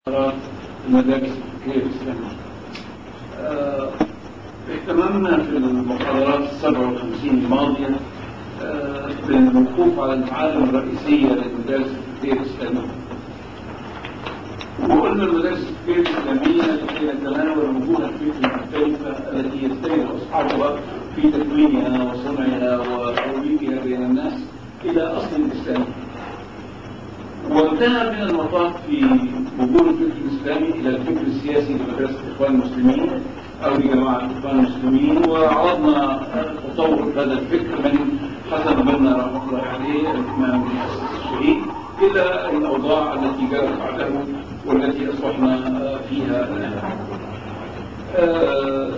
المدارس الفكرية الإسلامية. آه، اهتممنا في المحاضرات السبع والخمسين الماضية آه، بالوقوف على المعالم الرئيسية للمدارس الفكرية الإسلامية. وقلنا المدارس الفكرية الإسلامية التي تتناول وجوه الفكر المختلفة التي يستند أصحابها في تكوينها وصنعها وترويجها بين الناس إلى أصل الإسلام. وانتهى من المطاف في وجود الفكر الاسلامي الى الفكر السياسي لمدرسه الاخوان المسلمين او لجماعه الاخوان المسلمين وعرضنا تطور هذا الفكر من حسن بنا رحمه الله عليه الامام المؤسس الشهيد الى الاوضاع التي جرت بعده والتي اصبحنا فيها الان. آه،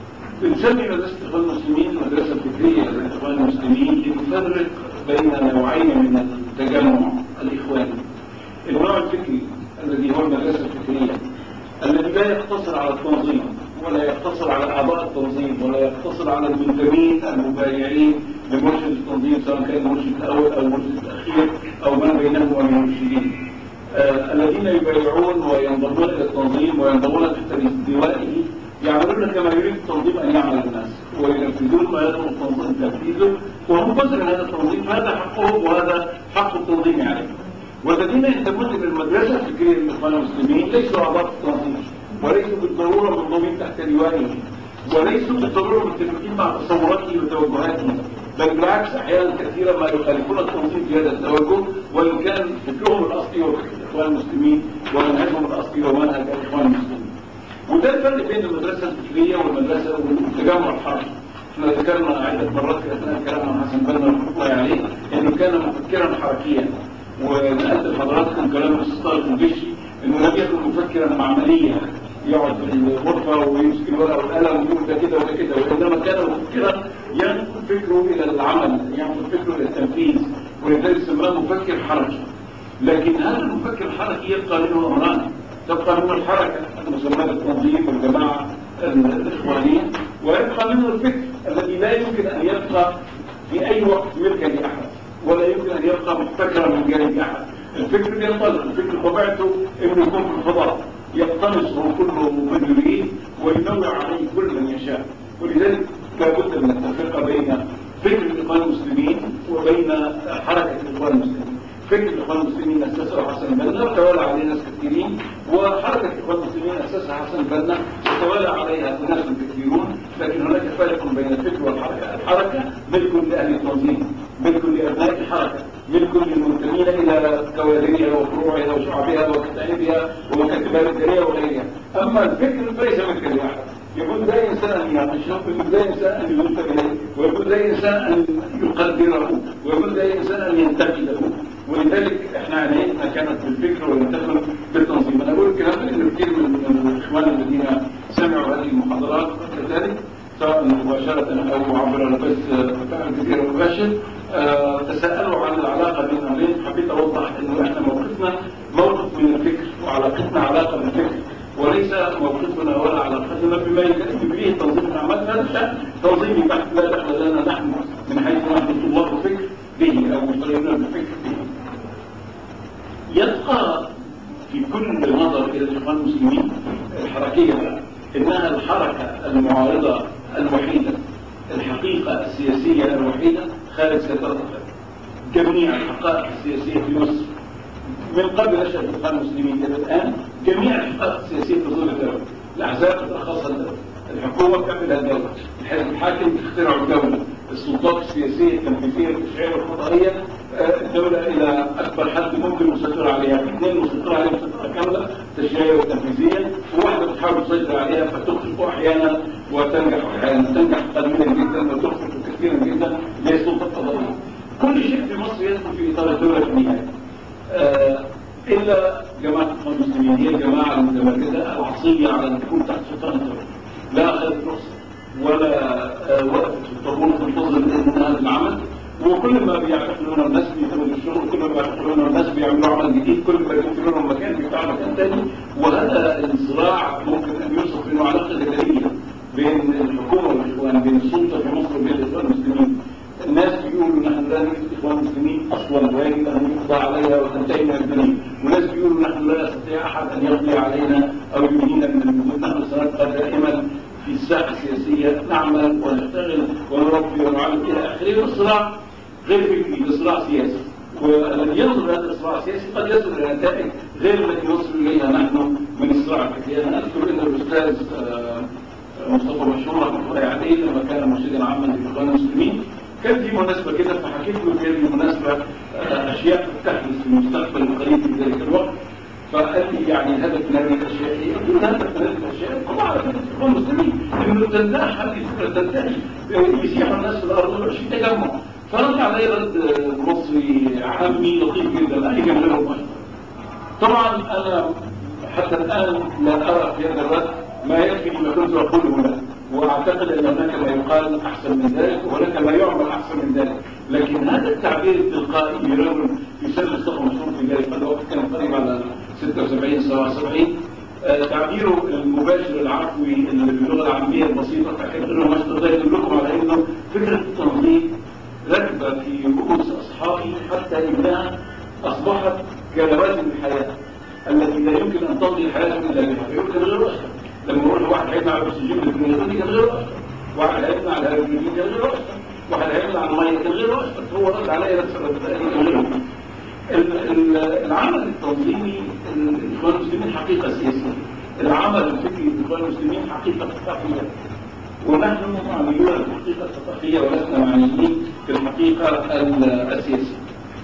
بنسمي مدرسه الاخوان المسلمين المدرسه الفكريه للاخوان المسلمين لنفرق بين نوعين من التجمع الاخواني. النوع الفكري الذي هو المدرسه الفكريه الذي لا يقتصر على التنظيم ولا يقتصر على اعضاء التنظيم ولا يقتصر على المنتمين المبايعين لمرشد التنظيم سواء كان المرشد الاول او المرشد الاخير او ما بينهما من المرشدين. آه الذين يبايعون وينضمون الى التنظيم وينضمون تحت لوائه يعملون كما يريد التنظيم ان يعمل الناس وينفذون ما يطلب التنظيم تنفيذه وهم جزء من هذا التنظيم فهذا حقهم وهذا حق التنظيم عليهم. والذين ينتمون الى المدرسه الفكريه للاخوان المسلمين ليسوا اعضاء التنظيم وليسوا بالضروره منضمين تحت لوائه وليسوا بالضروره متفقين مع تصوراته وتوجهاته بل بالعكس احيانا كثيرا ما يخالفون التنظيم في هذا التوجه وان كان فكرهم الاصلي هو فكر الاخوان المسلمين ومنهجهم الاصلي هو منهج الاخوان المسلمين. وده الفرق بين المدرسه الفكريه والمدرسه والتجمع الحركي. احنا ذكرنا عده مرات في اثناء الكلام عن حسن بنا رحمه الله عليه انه كان مفكرا حركيا ونقلت لحضراتكم كلام الاستاذ طارق الجيشي انه لم يكن مفكرا عمليا يقعد في الغرفه ويمسك الورقه والقلم ويقول ده كده وده كده وانما كان مفكرا ينقل فكره الى العمل ينقل فكره الى التنفيذ ولذلك سماه مفكر حركي لكن هذا المفكر الحركي يبقى له امران تبقى منه الحركه المسماه بالتنظيم والجماعه الاخوانيه ويبقى منه الفكر الذي لا يمكن ان يبقى في اي وقت ملكا لاحد ولا يمكن ان يبقى محتكرا من جانب احد الفكر بينطلق الفكر طبيعته انه يكون في الفضاء يقتنصه كل من يريد وينوع عليه كل من يشاء ولذلك لابد من التفرقه بين فكر الاخوان المسلمين وبين حركه الاخوان المسلمين فكر الاخوان المسلمين اسسه حسن بنا وتوالى عليه ناس كثيرين وحركه الاخوان المسلمين اسسها حسن بنا وتوالى عليها ناس كثيرون لكن هناك فرق بين الفكر والحركه الحركه ملك لاهل التنظيم ملك لابناء الحركه ملك للمنتمين الى كوادرها وفروعها وشعبها وكتائبها ومكاتبها الاداريه وغيرها اما الفكر فليس ملكا لاحد يقول لا انسان ان يعطشه ويقول لا انسان ان يلف اليه ويقول لا انسان ان يقدره ويقول لا انسان ان ينتقده ولذلك احنا عنايتنا كانت بالفكر وننتقل بالتنظيم انا اقول الكلام لان كثير من الاخوان الذين سمعوا هذه المحاضرات كذلك سواء مباشرة أو عبر البث بتاع كثير مباشر أه تساءلوا عن العلاقة بين الأمرين حبيت أوضح إنه إحنا موقفنا موقف من الفكر وعلاقتنا علاقة بالفكر وليس موقفنا ولا علاقتنا بما يجري به تنظيم الأعمال هذا شأن تنظيمي بحت لا دخل لنا نحن من حيث نحن طلاب الفكر به أو مشتغلون بالفكر به. يبقى في كل نظر إلى الإخوان المسلمين الحركية إنها الحركة المعارضة الوحيدة الحقيقة السياسية الوحيدة خارج سيطرة الخارج جميع الحقائق السياسية في مصر من قبل نشأة الإخوان المسلمين إلى الآن جميع الحقائق السياسية في ظل الدولة الأحزاب تتخصص الدولة الحكومة بتعملها الدولة الحزب الحاكم بيخترعوا الدولة السلطات السياسية التنفيذية التشريعية والقضائية الدولة إلى أكبر حد ممكن مسيطرة عليها اثنين مسيطرة عليها مسيطرة كاملة تشريعية وتنفيذية وواحدة بتحاول تسيطر عليها فتخفق أحيانا وتنجح أحيانا تنجح قليلا جدا وتخفق كثيرا جدا زي السلطة القضائية كل شيء في مصر يدخل في إطار الدولة في النهاية آه إلا جماعة الإخوان المسلمين هي الجماعة المتمردة العصية على أن تكون تحت سلطان الدولة لا أخذت رخصة ولا آه وقفت في الطابور تنتظر انها العمل وكل ما بيعتقلون الناس بيتم الشغل كل ما بيعتقلون الناس بيعملوا عمل جديد كل ما بيقتلوا لهم مكان بيفتحوا مكان ثاني وهذا الصراع ممكن ان يوصف انه علاقه جدليه بين الحكومه والاخوان بين السلطه في مصر وبين الاخوان المسلمين الناس بيقولوا نحن لا نريد الاخوان المسلمين اصلا ويجب ان يقضى عليها وتنتهي من الدنيا وناس بيقولوا نحن لا يستطيع احد ان يقضي يستولي علينا أو يريدنا من الوجود نحن سنبقى دائما في الساحة السياسية نعمل ونشتغل ونربي ونعلم إلى آخره والصراع غير فكري ده صراع سياسي والذي ينظر هذا الصراع السياسي قد يصل الى نتائج غير التي نصل اليها نحن من الصراع الفكري انا اذكر ان الاستاذ مصطفى مشهور رحمه الله عليه لما كان مرشدا عاما للاخوان المسلمين كان في مناسبه كده فحكيت له في هذه المناسبه اشياء تحدث في المستقبل القريب في ذلك الوقت فقال لي يعني الهدف من هذه الاشياء ايه؟ قلت له الهدف من هذه الاشياء طبعا الاخوان المسلمين انه تنتهي هذه الفكره تنتهي يسيح الناس في الارض ويبقى في تجمع فرد علي رد مصري عامي لطيف جدا اي كان غير مباشر طبعا انا حتى الان لا ارى في هذا الرد ما يكفي ما كنت اقوله له واعتقد ان هناك ما يقال احسن من ذلك وهناك ما يعمل احسن من ذلك لكن هذا التعبير التلقائي لرجل يسمى مصطفى مشهور في ذلك الوقت كان قريب على 76 77 تعبيره المباشر العفوي باللغه العاميه البسيطه فكان له مشهد ده يدل لكم على انه فكره التنظيم ركبة في رؤوس أصحابي حتى إنها أصبحت كلوازم الحياة التي لا يمكن أن تمضي الحياة إلا بها فيمكن غير أشهر لما نقول واحد هيمنع على الأكسجين بالبنيادين كان غير أشهر واحد هيمنع على الهيدروجين كان غير أشهر واحد هيمنع على المية كان غير أشهر هو رد عليا نفس الرد كان غير العمل التنظيمي الإخوان المسلمين حقيقة سياسية العمل الفكري للإخوان المسلمين حقيقة ثقافية ونحن معنيون الحقيقة الثقافية ولسنا معنيين في الحقيقة السياسية.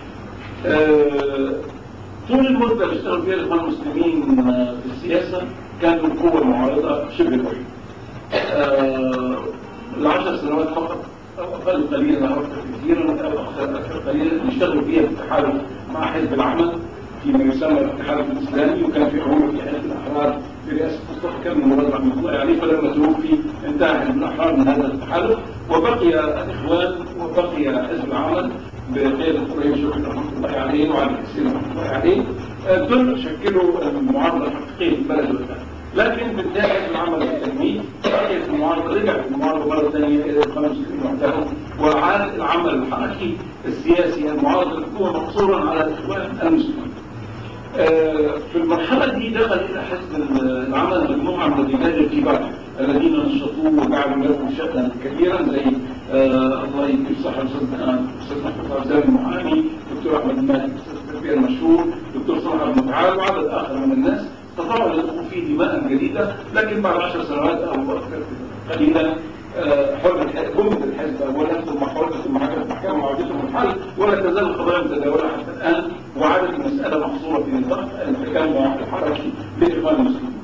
أه طول المدة اللي اشتغل فيها الإخوان المسلمين في السياسة كانوا القوة المعارضة شبه الوحيدة. أه العشر سنوات فقط أو أقل قليلا أو أكثر كثيرا أو أكثر قليلا اشتغلوا فيها في التحالف مع حزب العمل فيما يسمى الاتحاد الإسلامي وكان في عمر في حزب الأحرار برئاسة مصطفى كامل مراد رحمه الله عليه فلما توفي انتهى حزب الأحرار من هذا التحالف وبقي الإخوان وبقي حزب العمل بقيادة إبراهيم شوقي رحمه الله عليه وعلي حسين رحمه الله عليه دول شكلوا المعارضة الحقيقية في البلد وقتها لكن بالنهاية حزب العمل والتنمية بقيت المعارضة رجعت المعارضة مرة ثانية إلى الخمس سنين وحدهم وعاد العمل الحركي السياسي المعارض الحكومة مقصورا على الإخوان المسلمين في المرحلة دي دخل إلى حزب العمل مجموعة من الرجال الكبار الذين نشطوه وجعلوا له شأنا كبيرا زي آه الله يديم صحة الأستاذ محمود عبد المحامي دكتور أحمد المالك الأستاذ كبير المشهور دكتور صلاح المتعال وعدد آخر من الناس استطاعوا يضخوا فيه دماء جديدة لكن بعد عشر سنوات أو أكثر قليلا حرة جمد الحزب اولا ثم حرة ثم حكم المحكمة وعودتهم الحل ولا تزال القضايا متداولة حتى الآن وعادت المسألة محصورة في نطاق التجمع الحركي للإخوان المسلمين.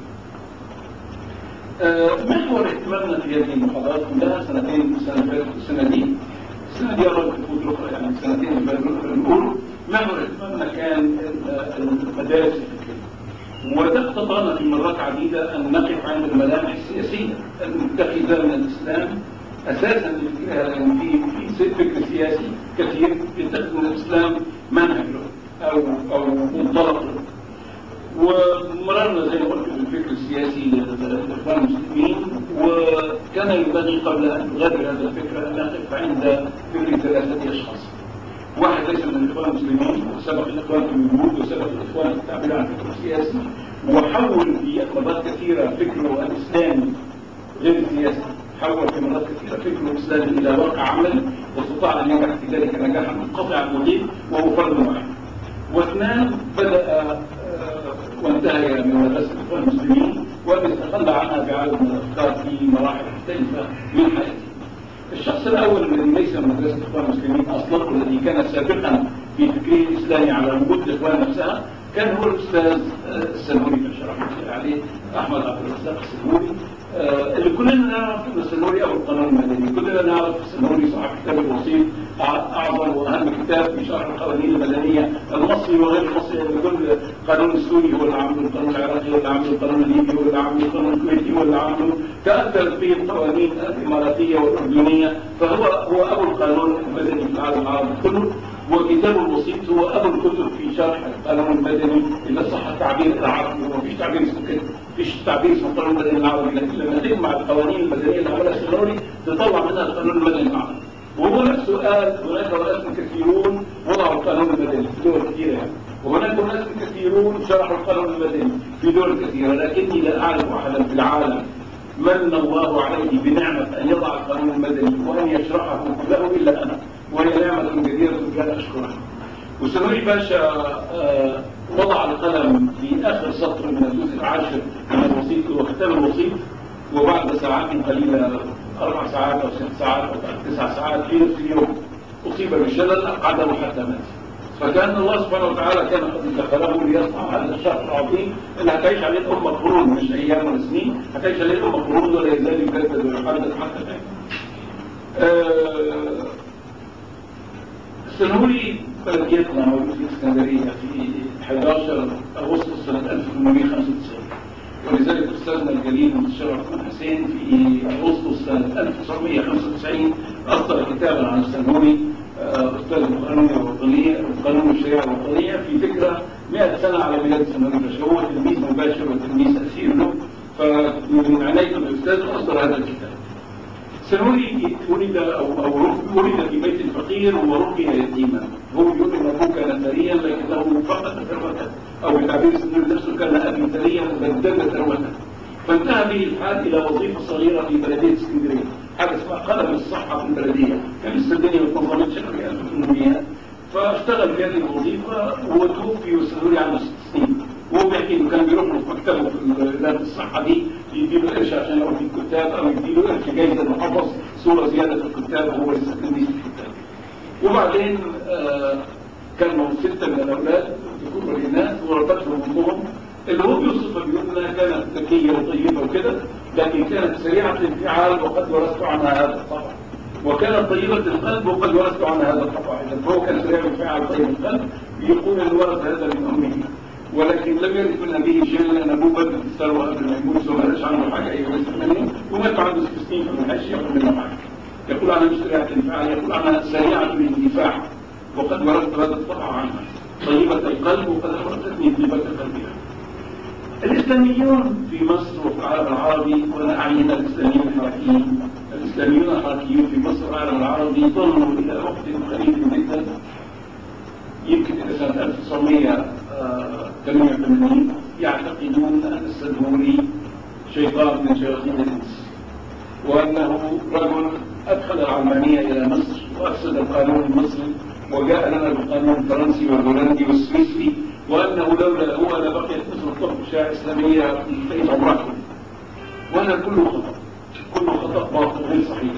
محور اهتمامنا في هذه المحاضرات كلها سنتين السنة اللي فاتت والسنة دي السنة دي قربت تفوت الأخرى يعني السنتين اللي فاتت نقول محور اهتمامنا كان المدارس الفكرية. وده اقتضانا في مرات عديدة أن نقف عند الملامح السياسية المتخذة من الإسلام أساسا لفكرها لأن في في فكر سياسي كثير يتخذ من الإسلام منهج له أو أو منطلق له ومررنا زي ما قلت بالفكر السياسي للإخوان المسلمين وكان ينبغي قبل أن نغادر هذا الفكر أن نقف عند فكر ثلاثة أشخاص واحد ليس من الاخوان المسلمين وسبق الاخوان في الوجود وسبق الاخوان في التعبير عن فكر سياسي وحول في مرات كثيره فكره الاسلامي غير السياسي حول في مرات كثيره فكره الاسلامي الى واقع عملي واستطاع ان ينجح في ذلك نجاحا منقطعا مضيء وهو فرد واحد واثنان بدا وانتهى من مدرسه الاخوان المسلمين وان استقل عنها بعدد من الافكار في مراحل مختلفه من حياته الشخص الأول الذي ليس من مدرسة الإخوان المسلمين أصلا والذي كان سابقا في فكره الإسلامي على وجود الإخوان نفسها كان هو الأستاذ السنوري بشر رحمة الله عليه أحمد عبد الرزاق السنوري اللي كلنا نعرف أن السنوري أو القانون المدني كلنا نعرف السنوري صاحب كتاب الوسيط أعظم وأهم كتاب في شرح القوانين المدنية المصري وغير المصري كل قانون السوري هو اللي عامله القانون العراقي هو اللي عامله القانون الليبي هو اللي عامله القانون الكويتي هو اللي عامله تأثرت به القوانين الإماراتية والأردنية فهو هو أبو القانون المدني في العالم العربي كله وكتاب الوسيط هو أبو الكتب في شرح القانون المدني إذا صح التعبير العربي وما فيش تعبير اسمه كده فيش تعبير اسمه القانون المدني العربي لكن لما تجمع القوانين المدنية اللي عملها السنوري تطلع منها القانون المدني العربي وهو نفسه قال هناك رؤساء كثيرون وضعوا القانون المدني في دول كثيرة يعني وهناك ناس كثيرون شرحوا القانون المدني في دول كثيرة لكني لا أعرف أحدا في العالم من الله عليه بنعمة أن يضع القانون المدني وأن يشرحه كله إلا أنا وهي نعمة كبيرة لا أشكرها وسنوري باشا آه، وضع القلم في آخر سطر من الجزء العاشر من الوسيط وختام الوسيط وبعد ساعات قليلة أربع ساعات أو ست ساعات أو تسع ساعات في نفس اليوم أصيب بالشلل أقعده حتى مات فكان الله سبحانه وتعالى كان قد ذكره ليصنع هذا الشهر العظيم اللي هتعيش عليه الأمة قرون مش أيام ولا سنين هتعيش عليه الأمة قرون ولا يزال يجدد ويحدث حتى الآن. آه السنوري بلديتنا موجود في اسكندرية في 11 أغسطس سنة 1895 ولذلك أستاذنا الجليل المستشار عثمان حسين في أغسطس سنة 1995 أصدر كتابا عن السنوري أستاذ القانون الوطنية القانون الشريعة الوطنية في فكرة 100 سنة على ميلاد السنوري فهو تلميذ مباشر وتلميذ أسير له فمن عناية الأستاذ أصدر هذا الكتاب سنوري ولد أو, أو ولد في بيت فقير وربي يتيما هو يقول ان ابوه كان ثريا لكنه فقد ثروته او بتعبير سنوري نفسه كان ابي ثريا بدل ثروته فانتهى به الحال الى وظيفه صغيره في بلديه اسكندريه حاجه اسمها قلم الصحه في البلديه كان لسه الدنيا ما اتنظمتش في 1800 فاشتغل في هذه الوظيفه وتوفي وسنوري عنده ست سنين وهو بيحكي انه كان بيروح له في مكتبه في وزاره الصحه دي يديله قرش عشان يروح في الكتاب او يديله قرش جايزه انه حفظ صوره زياده في الكتاب وهو لسه تلميذ في الكتاب. وبعدين آه كانوا سته من الاولاد ذكور والاناث وربتهم امهم اللي هو بيوصفها بيقول انها كانت ذكيه وطيبه وكده لكن كانت سريعه الانفعال وقد ورثت عنها هذا الطبع. وكانت طيبة القلب وقد ورثت عنها هذا الطبع إذا فهو كان سريع الانفعال طيب القلب يقول أن ورث هذا من أمه ولكن لم يرث من أبيه شيئا لأن أبوه بدل الثروة قبل ما يموت وما لقاش عنه حاجة أي ورث منه ومات عنده ست سنين فما لقاش ياخذ منه حاجة يقول عنها مش سريعة الانفعال يقول عنها سريعة الاندفاع وقد ورثت هذا الطبع عنها طيبة القلب وقد ورثتني طيبة قلبها الإسلاميون في مصر وفي العالم العربي وأنا أعني هنا الإسلاميين الحركيين الإسلاميون الحركيون في مصر والعالم العربي ظلوا إلى وقت قريب جدا يمكن إلى سنة 1988 يعتقدون أن السدوري شيطان من شياطين الإنس وأنه رجل أدخل العلمانية إلى مصر وأفسد القانون المصري وجاء لنا بالقانون الفرنسي والهولندي والسويسري وأنه لولا هو لبقيت مصر تطبق شريعة إسلامية في عمرها وهذا كله خطأ كله خطأ باطل غير صحيح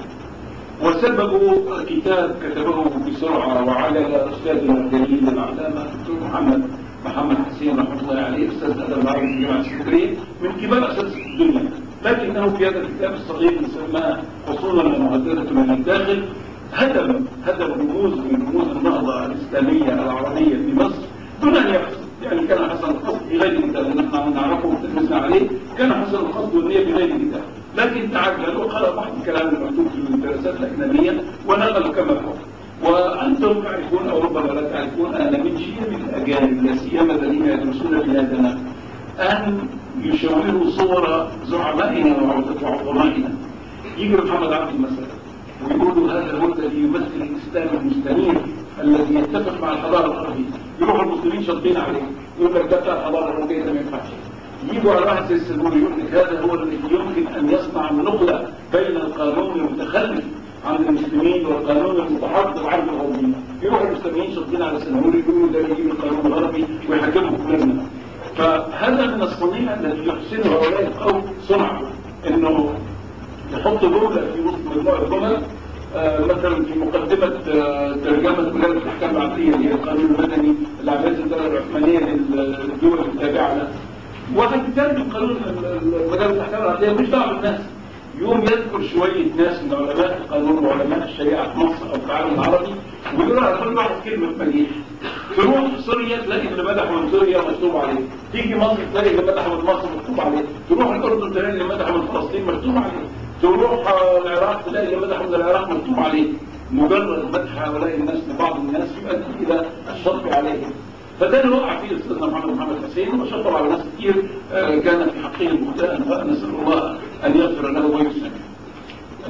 وسبب كتاب كتبه بسرعة وعلى أستاذنا الجليل العلامة الدكتور محمد محمد حسين رحمه الله عليه أستاذ الأدب العربي في جامعة اسكندرية من كبار أساتذة الدنيا لكنه في هذا الكتاب الصغير يسمى حصولا ومهددة من الداخل هدم هدم رموز من رموز النهضة الإسلامية العربية في مصر دون أن يقصد يعني كان حسن القصد في غير كتاب نحن نعرفه وتلمسنا عليه كان حسن القصد والنية في غير كتاب لكن تعجل وقرأ بعض الكلام المكتوب في الدراسات الأجنبية ونقل كما هو وأنتم تعرفون أو ربما لا تعرفون أن من شيء من الأجانب لا سيما الذين يدرسون بلادنا أن يشوهوا صور زعمائنا وعظمائنا يجي محمد عبد مثلا ويقولوا هذا هو الذي يمثل الإسلام المستنير الذي يتفق مع الحضارة الغربية يروح المسلمين شاطين عليه يقول لك ده بتاع الحضارة الغربية ده ما ينفعش يجوا على واحد زي السنوري يقول لك هذا هو الذي يمكن ان يصنع النقله بين القانون المتخلف عن المسلمين والقانون المتحضر عن الغربيين يروح المسلمين شاطين على السنوري يقولوا ده يجيب القانون الغربي ويحكمه كلنا فهذا من الصنيع الذي يحسنه هؤلاء القوم صنعه انه يحط جمله في وسط مجموعه جمل آه مثلا في مقدمة آه ترجمة ولاية الأحكام العقلية اللي هي القانون المدني لعملية الدولة العثمانية للدول التابعة له وهيترجم قانون مجال الاحكام العقليه مش دعوه بالناس يوم يذكر شويه ناس من علماء القانون وعلماء الشريعه في مصر او في العالم العربي ويقولوا على كل واحد كلمه مليح تروح سوريا تلاقي اللي مدحوا من سوريا مكتوب عليه تيجي مصر تلاقي اللي مدحوا من مصر مكتوب عليه تروح الاردن تلاقي اللي مدحوا من فلسطين مكتوب عليه تروح العراق تلاقي اللي مدحوا من العراق مكتوب عليه مجرد مدح هؤلاء الناس لبعض الناس يؤدي الى الشطب عليهم فده اللي وقع فيه استاذنا محمد محمد حسين وشطب على ناس كتير كان في حقه المختال فنسال الله ان يغفر له ويسلم.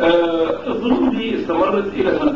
آه، الظروف دي استمرت إلى سنة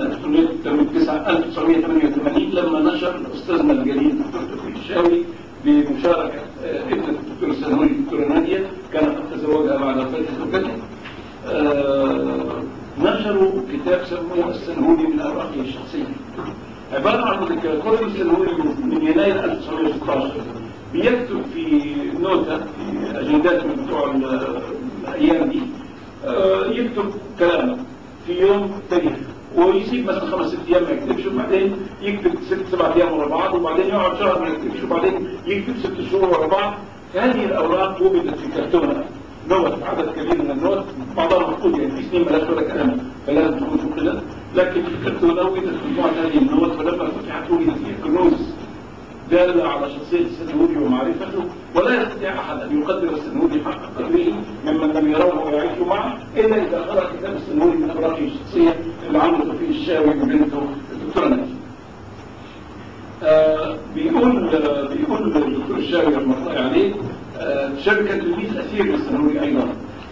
1988 لما نشر أستاذنا الجليل الدكتور توفيق الشاوي بمشاركة آه، ابنة الدكتور السنوي الدكتورة نادية كانت قد تزوجها بعد وفاة زوجته آه، نشروا كتاب سموه السنهوري من أوراقه الشخصية عبارة عن مذكرات كل السنهوري من يناير 1916 بيكتب في نوتة في أجندات من بتوع الأيام دي آه، يكتب كلامه في يوم تاريخ ويسيب مثلا خمس ست ايام ما يكتبش وبعدين يكتب ست سبع ايام ورا بعض وبعدين يقعد شهر ما يكتبش وبعدين يكتب ست شهور ورا بعض هذه الاوراق وجدت في كرتونه نوت عدد كبير من النوت بعضها مفقود يعني في سنين ملاش ولا كلام فلازم تكون فقدت لكن في كرتونه وجدت مجموعه هذه النوت فلما فتحت وجدت فيها كنوز دال على شخصية السنهوري ومعرفته ولا يستطيع أحد أن يقدر السنهوري حق قدره ممن لم يروه ويعيش معه إلا إذا قرأ كتاب السنهوري من أوراقه الشخصية اللي عمله فيه الشاوي وبنته الدكتورة نجم. آه بيقول آه بيقول الدكتور الشاوي رحمه الله عليه آه الشاوي كان تلميذ أثير للسنهوري أيضا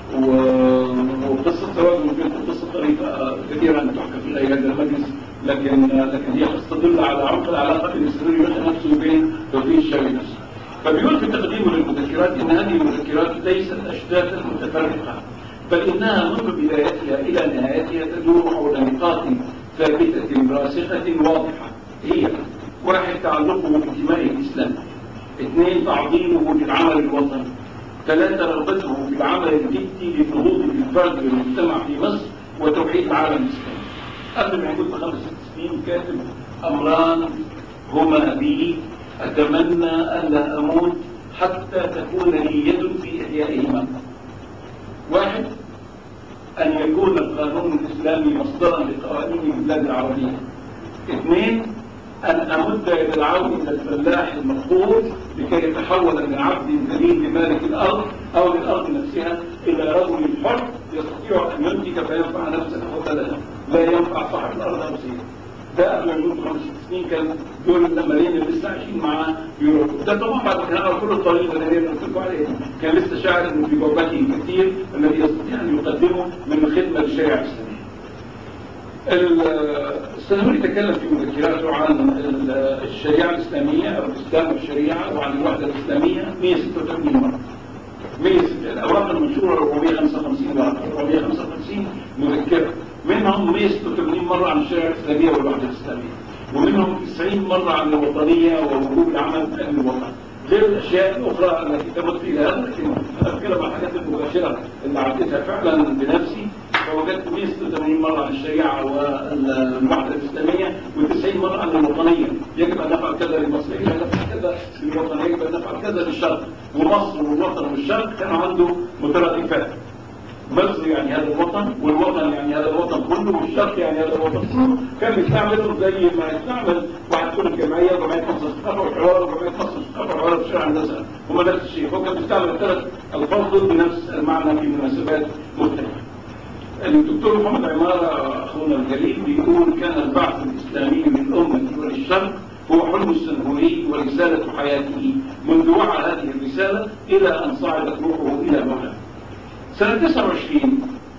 وقصة توازن بين قصة طريقة كثيرة أن تحكى في هذا المجلس لكن لكن هي تدل على عمق العلاقة بين السروري نفسه وبين توفيق الشاوي نفسه فبيقول في تقديمه للمذكرات ان هذه المذكرات ليست اشتاتا متفرقه بل انها منذ بدايتها الى نهايتها تدور حول نقاط ثابته راسخه واضحه هي واحد تعلقه بانتماء الاسلام اثنين تعظيمه للعمل الوطني ثلاثة رغبته في العمل الجدي للنهوض بالفرد والمجتمع في مصر وتوحيد العالم الإسلامي قبل ما يموت بخمس ست سنين كاتب أمران هما بي أتمنى ألا أموت حتى تكون لي يد في إحيائهما واحد أن يكون القانون الإسلامي مصدرا لقوانين البلاد العربية اثنين أن أمد إلى العون إلى الفلاح المفقود لكي يتحول من عبد ذليل لمالك الأرض أو للأرض نفسها إلى رجل حر يستطيع أن ينتج فينفع نفسه وبلده لا ينفع صاحب الأرض نفسه ده قبل ما يموت خمس سنين كان دول الأمرين اللي لسه عايشين معاه يوروب ده طبعا بعد كان على كل الطريق اللي انا قلت لكم عليه كان لسه شاعر انه في جوابته كثير الذي يستطيع ان يقدمه من الخدمه للشريعه الاسلاميه. السنوي تكلم في مذكراته عن الشريعة الإسلامية أو الإسلام والشريعة وعن الوحدة الإسلامية 186 مرة 106 الأوراق المنشورة 455 ورقة 455 مذكرة منهم 186 مرة عن الشريعة الإسلامية والوحدة الإسلامية ومنهم 90 مرة عن الوطنية ووجوب العمل من أجل الوطن غير الاشياء الاخرى التي تمت فيها هذا لكن انا اتكلم عن الحاجات المباشره اللي عديتها فعلا بنفسي فوجدت 186 مرة عن الشريعة والوحدة الإسلامية و90 مرة عن الوطنية يجب أن نفعل كذا للمصرية يجب أن نفعل كذا للوطنية يجب أن نفعل كذا للشرق ومصر والوطن والشرق كان عنده مترادفات مصر يعني هذا الوطن والوطن يعني هذا الوطن كله والشرق يعني هذا الوطن كله كان بيستعملهم زي ما يستعمل واحد تكون الجمعيه وجمعيه مصر الثقافه والحوار وجمعيه مصر الثقافه والحوار في شارع الهندسه هم نفس الشيء هو كان بيستعمل الثلاث الفاظ ضد نفس المعنى في مناسبات مختلفه الدكتور محمد عمارة أخونا الجليل بيقول كان البعث الإسلامي للأمة وللشرق هو حلم السنهوري ورسالة حياته منذ وعى هذه الرسالة إلى أن صعدت روحه إلى مولاه سنة 29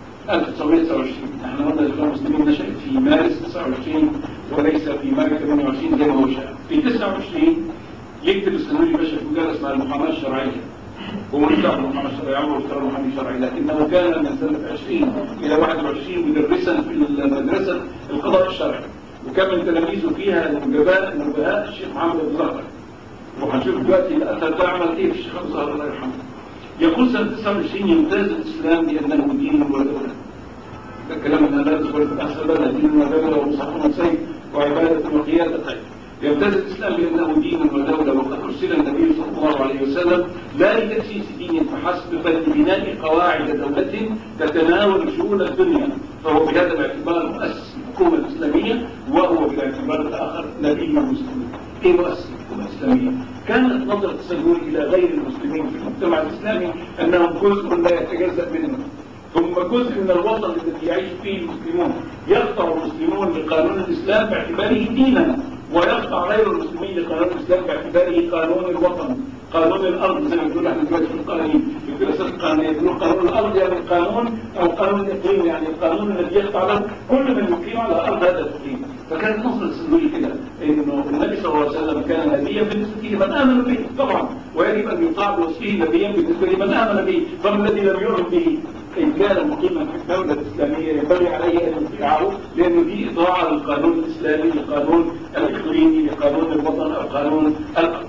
1929 احنا قلنا الإخوان المسلمين نشأت في مارس 29 وليس في مارس 28 زي ما هو شاء في 29 يكتب السنوري باشا في مجال اسمها المحاماة الشرعية هو مش دعوه بالمحاماة الشرعية عمره اشترى المحامي الشرعي لكنه كان من سنة 20 إلى 21 مدرسا في المدرسة القضاء الشرعي وكان من تلاميذه فيها النجباء النبهاء الشيخ محمد أبو زهر وهنشوف دلوقتي الأثر ده عمل إيه في الشيخ أبو زهر الله يرحمه يقول سنة 29 يمتاز الإسلام بأنه دين ودولة ده كلام أن لا تدخل في أحسن بلد دين ودولة ومصحف سيف وعبادة وقيادة خير يمتاز الإسلام بأنه دين ودولة وقد أرسل النبي صلى الله عليه وسلم لا لتأسيس دين فحسب بل لبناء قواعد دولة تتناول شؤون الدنيا فهو بهذا الاعتبار مؤسس الحكومة الإسلامية وهو بالاعتبار الآخر نبي المسلمين إيه مؤسس الحكومة الإسلامية؟ كانت نظرة السلول إلى غير المسلمين في المجتمع الإسلامي أنهم جزء لا يتجزأ منه ثم جزء من الوطن الذي يعيش فيه المسلمون يخضع المسلمون لقانون الإسلام باعتباره دينا ويخضع غير المسلمين لقانون الإسلام باعتباره قانون الوطن قانون الأرض زي ما بنقول احنا دلوقتي في القوانين في الدراسات القانونية الاسلاميه يقولوا قانون الارض يعني القانون او قانون الاقليم يعني القانون الذي يخضع له كل من يقيم على الارض هذا الاقليم فكانت نصر السلوي كده انه النبي صلى الله عليه وسلم كان نبيا بالنسبه لمن امن به طبعا ويجب ان يطاع بوصفه نبيا بالنسبه لمن امن به فما الذي لم يؤمن به إن كان مقيما في الدولة الإسلامية ينبغي عليه أن يطيعه لأنه دي إطاعة للقانون الإسلامي للقانون الإقليمي لقانون الوطن أو قانون الأرض.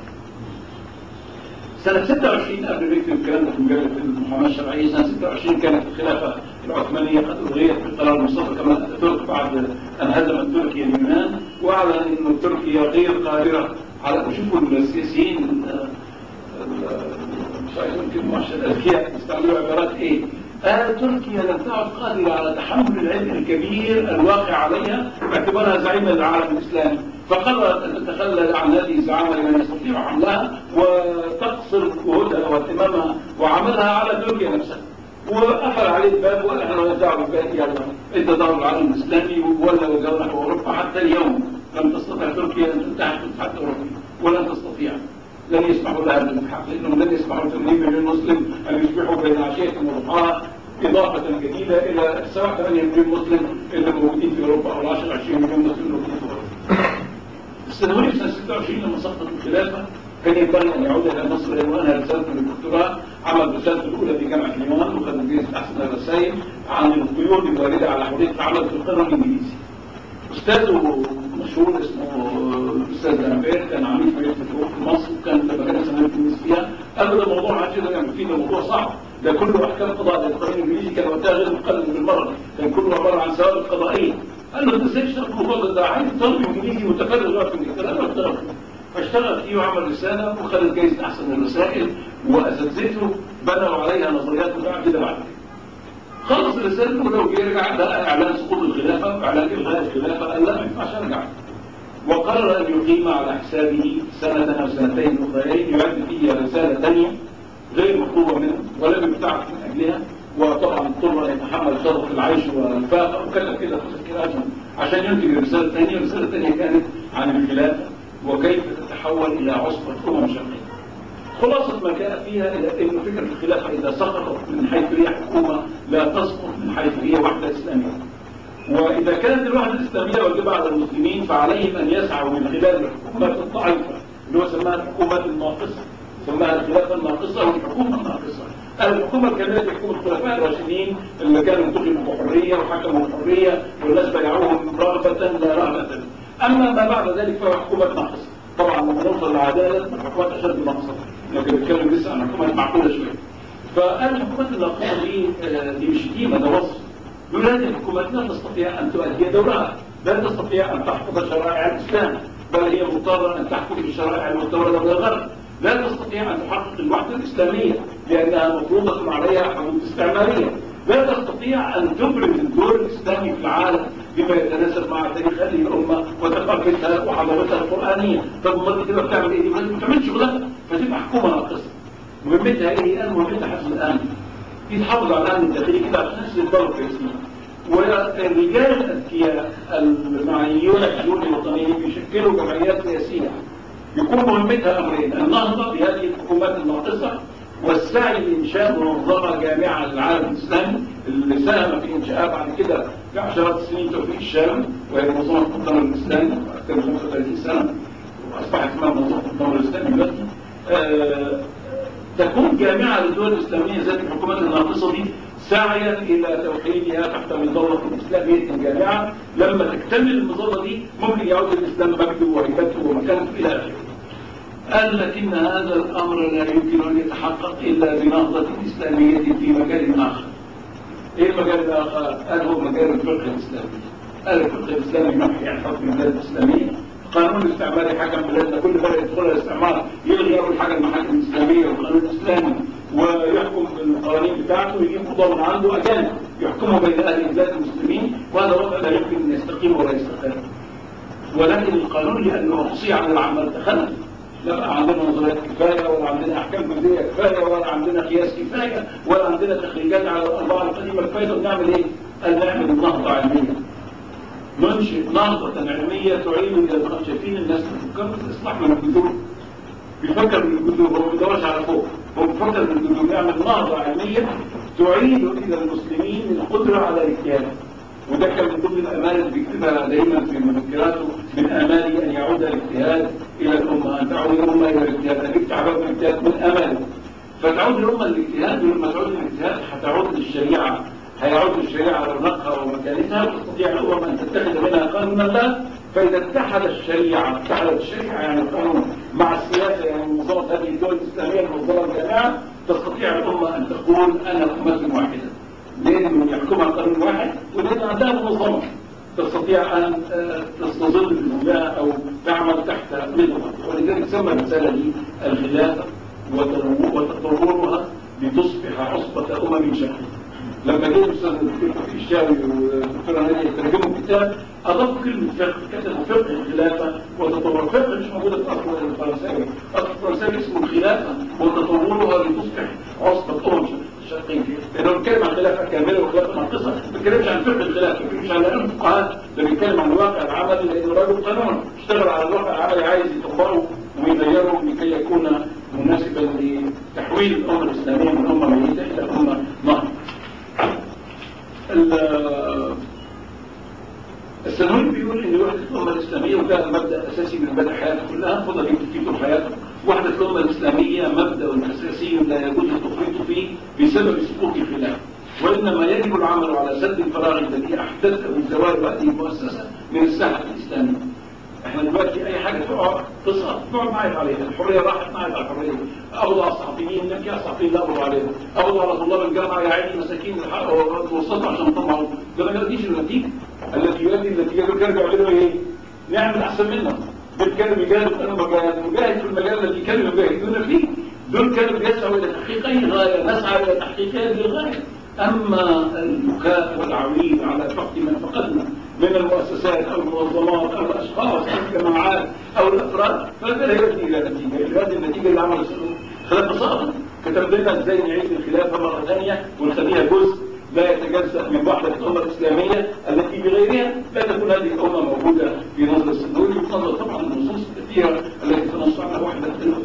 سنة 26 قبل ما يكتب الكلام ده في مجلة المحاماة الشرعية سنة 26 كانت الخلافة العثمانية قد ألغيت بقرار مصطفى كمال أتاتورك بعد أن هزمت تركيا اليونان وأعلن أن تركيا غير قادرة على وشوفوا السياسيين مش عايز يمكن مؤشر الأذكياء يستعملوا عبارات إيه؟ آه تركيا لم تعد قادرة على تحمل العبء الكبير الواقع عليها باعتبارها زعيمة العالم الإسلامي فقررت أن تتخلى عن هذه الزعامة لمن يستطيع حملها وتقصر جهودها واهتمامها وعملها على تركيا نفسها وقفل عليه الباب وقال احنا نزعل الباقي يلا انت دار العالم الاسلامي ولا وزاره نحو اوروبا حتى اليوم لم تستطع تركيا ان تلتحق بالاتحاد الاوروبي ولن تستطيع لن يسمحوا لها بالالتحاق لانهم لن يسمحوا 80 مليون مسلم ان يصبحوا بين عشيه وضحاها اضافه جديده الى سواء 8 مليون مسلم اللي موجودين في اوروبا او 10 20 مليون مسلم موجودين في اوروبا. السنوية سنة 26 لما سقطت الخلافة كان ينبغي أن يعود إلى مصر لأنه رسالته للدكتوراه عمل رسالته الأولى في جامعة اليونان وخد جائزة أحسن الرسائل عن القيود الواردة على حرية العمل في القرن الإنجليزي. أستاذه مشهور اسمه الأستاذ لامبير كان عميد في الحقوق في مصر وكان لما كان سنة التلميذ فيها قبل الموضوع ما عادش يعني فيه ده موضوع صعب ده كله أحكام قضاء القانون الإنجليزي كان وقتها غير مقلد بالمرة كان كله عبارة عن ثوابت قضائية قال له انت ازاي تشتغل في الموضوع ده ده عايز طالب انجليزي متفرغ بقى في انجلترا قال له اشتغل فاشتغل فيه وعمل رساله وخدت جايزه احسن الرسائل واساتذته بنوا عليها نظريات بعد كده بعد خلص الرساله الاولى ويرجع لقى اعلان سقوط الخلافه واعلان الغاء الخلافه قال لا ما ينفعش ارجع وقرر ان يقيم على حسابه سنه او سنتين اخرين يعد فيها رساله ثانيه غير مطلوبه منه ولم يبتعث من اجلها وطبعا اضطر ان يتحمل شرف العيش والفاقه وكلف كده تذكيرات عشان ينتج الرساله الثانيه، الرساله الثانيه كانت عن الخلافه وكيف تتحول الى عصبه امم شرقيه. خلاصة ما كان فيها إلى أن فكرة الخلافة إذا سقطت من حيث هي حكومة لا تسقط من حيث هي وحدة إسلامية. وإذا كانت الوحدة الإسلامية واجبة على المسلمين فعليهم أن يسعوا من خلال الحكومات الضعيفة اللي هو سماها الحكومات الناقصة سماها الخلافة الناقصة والحكومة الناقصة الحكومة الكاملة دي حكومة الخلفاء الراشدين اللي كانوا انتخبوا بحرية وحكموا بحرية والناس بايعوهم رغبة لا رهبة أما ما بعد ذلك فهو حكومة ناقصة طبعا لما نوصل للعدالة الحكومات أشد نقصا لكن بنتكلم لسه عن حكومات معقولة شوية فقال الحكومات الناقصة دي دي مش شتيمة ده وصف يقول هذه الحكومات لا تستطيع أن تؤدي دورها لا تستطيع أن تحفظ شرائع الإسلام بل هي مضطرة أن تحكم بالشرائع المستوردة من الغرب لا تستطيع أن تحقق الوحدة الإسلامية لأنها مفروضة عليها حدود استعمارية لا تستطيع أن تبرز الدور الإسلامي في العالم بما يتناسب مع تاريخ هذه الأمة وثقافتها وحضارتها القرآنية طب امال كده بتعمل إيه؟ ما بتعملش شغلها فتبقى حكومة ناقصة مهمتها إيه؟ الآن مهمتها حفظ الأمن دي تحافظ على الأمن الداخلي كده عشان الناس يفضلوا كويسين والرجال الأذكياء المعنيون بالشؤون الوطنية بيشكلوا جمعيات سياسية يكون مهمتها أمرين النهضة بهذه الحكومات الناقصة والسعي لإنشاء منظمة جامعة للعالم الإسلامي اللي ساهم في إنشاءها بعد كده في عشرات السنين توفيق الشام وهي منظمة المؤتمر الإسلامي أكثر من 35 سنة وأصبحت اسمها منظمة المؤتمر الإسلامي دلوقتي آه تكون جامعة للدول الإسلامية ذات الحكومات الناقصة دي سعيا إلى توحيدها تحت مظلة الإسلامية الجامعة لما تكتمل المظلة دي ممكن يعود الإسلام مجده وهيبته ومكانته إلى آخره قال لكن هذا الأمر لا يمكن أن يتحقق إلا بنهضة إسلامية في مجال آخر إيه المجال الآخر؟ قال هو مجال الفقه الإسلامي قال الفقه الإسلامي محكي عن حكم البلاد الإسلامية قانون الاستعماري حكم بلادنا كل بلد يدخلها الاستعمار يلغي أول حاجة المحاكم الإسلامية والقانون الإسلامي ويحكم بالقوانين بتاعته ويجيب قضاة من عنده أجانب يحكموا بين أهل بلاد المسلمين وهذا وضع لا يمكن أن يستقيم ولا يستقر ولكن القانون لأنه أقصي عن العمل تخلف لا بقى عندنا نظريات كفاية ولا عندنا أحكام جزئية كفاية ولا عندنا قياس كفاية ولا عندنا تخريجات على الأربعة القديمة كفاية طب نعمل إيه؟ قال نعمل نهضة علمية ننشئ نهضة علمية تعين إلى شايفين الناس بتفكر في الإصلاح من الجذور بيفكر من الجذور هو ما بيدورش على فوق هو بفكر انه بده يعمل نهضة علمية تعيد الى المسلمين القدرة على الاجتهاد وده كان من ضمن الامال اللي بيكتبها دايما في مذكراته من امالي ان يعود الاجتهاد الى الامه ان تعود الامه الى الاجتهاد ان يفتح باب الاجتهاد من اماله فتعود الامه للاجتهاد ولما تعود للاجتهاد هتعود للشريعه هيعود للشريعه على رونقها ومكانتها وتستطيع الامم ان تتخذ منها قانونا لها فاذا اتحد الشريعه اتحدت الشريعه يعني القانون مع السياسه يعني منظمه هذه الدول الاسلاميه المنظمه الجامعه تستطيع الامه ان تقول انا امه واحده لأنه يحكمها قانون واحد ولأن عندها منظمة تستطيع أن تستظل بها أو تعمل تحت نظام ولذلك سمى الرسالة دي الخلافة وتطورها لتصبح عصبة أمم شكل لما جه الاستاذ الشاوي والدكتور هاني يترجموا الكتاب اضافوا كلمه فقه كتبوا فقه الخلافه وتطور فقه مش موجوده في اصل الفرنساوي اصل الفرنساوي اسمه الخلافه وتطورها لتصبح عصبه امم شرقيه لانه بيتكلم عن خلافه كامله وخلافه ناقصه ما بيتكلمش عن فقه الخلافه ما بيتكلمش عن علم الفقهاء ده بيتكلم عن الواقع العملي لانه راجل قانون اشتغل على الواقع العملي عايز يطبقه ويغيره لكي يكون مناسبا لتحويل الامه الاسلاميه من امه ميته الى امه نهضه السنوي بيقول ان وحده الامه الاسلاميه وده مبدا اساسي من مبادئ حياته كلها فضل يكتب فيه طول حياته وحده الامه الاسلاميه مبدا اساسي لا يجوز التفريط فيه بسبب سقوط الخلاف وانما يجب العمل على سد الفراغ الذي احدثه زوال هذه المؤسسه من الساحه الاسلاميه احنا دلوقتي اي حاجه تقع تسقط نقعد نعيط عليها الحريه راحت نعيط على الحريه قبضوا على الصحفيين نبكي على الصحفيين لا قبضوا عليهم قبضوا على طلاب الجامعه يا عيني مساكين توسطوا عشان يطلعوا ده ما يؤديش النتيجه التي يؤدي النتيجه دول كانوا بيعملوا ايه؟ نعمل احسن منهم دول كانوا بيجاهدوا انا بجاهد مجاهد في المجال الذي كانوا يجاهدون فيه دول كانوا بيسعوا الى تحقيق اي غايه نسعى الى تحقيق هذه الغايه اما البكاء والعويل على فقد من فقدنا من المؤسسات او المنظمات او الاشخاص او الجماعات او الافراد فهذا لا يؤدي الى نتيجه، هذه النتيجه اللي عمل خلافه صعبه كتب لنا ازاي نعيد الخلافه مره ثانيه ونخليها جزء لا يتجزا من وحده الامه الاسلاميه التي بغيرها لا تكون هذه الامه موجوده في نظر السنوري وفي طبعا النصوص الكثيره التي تنص على وحده الامه.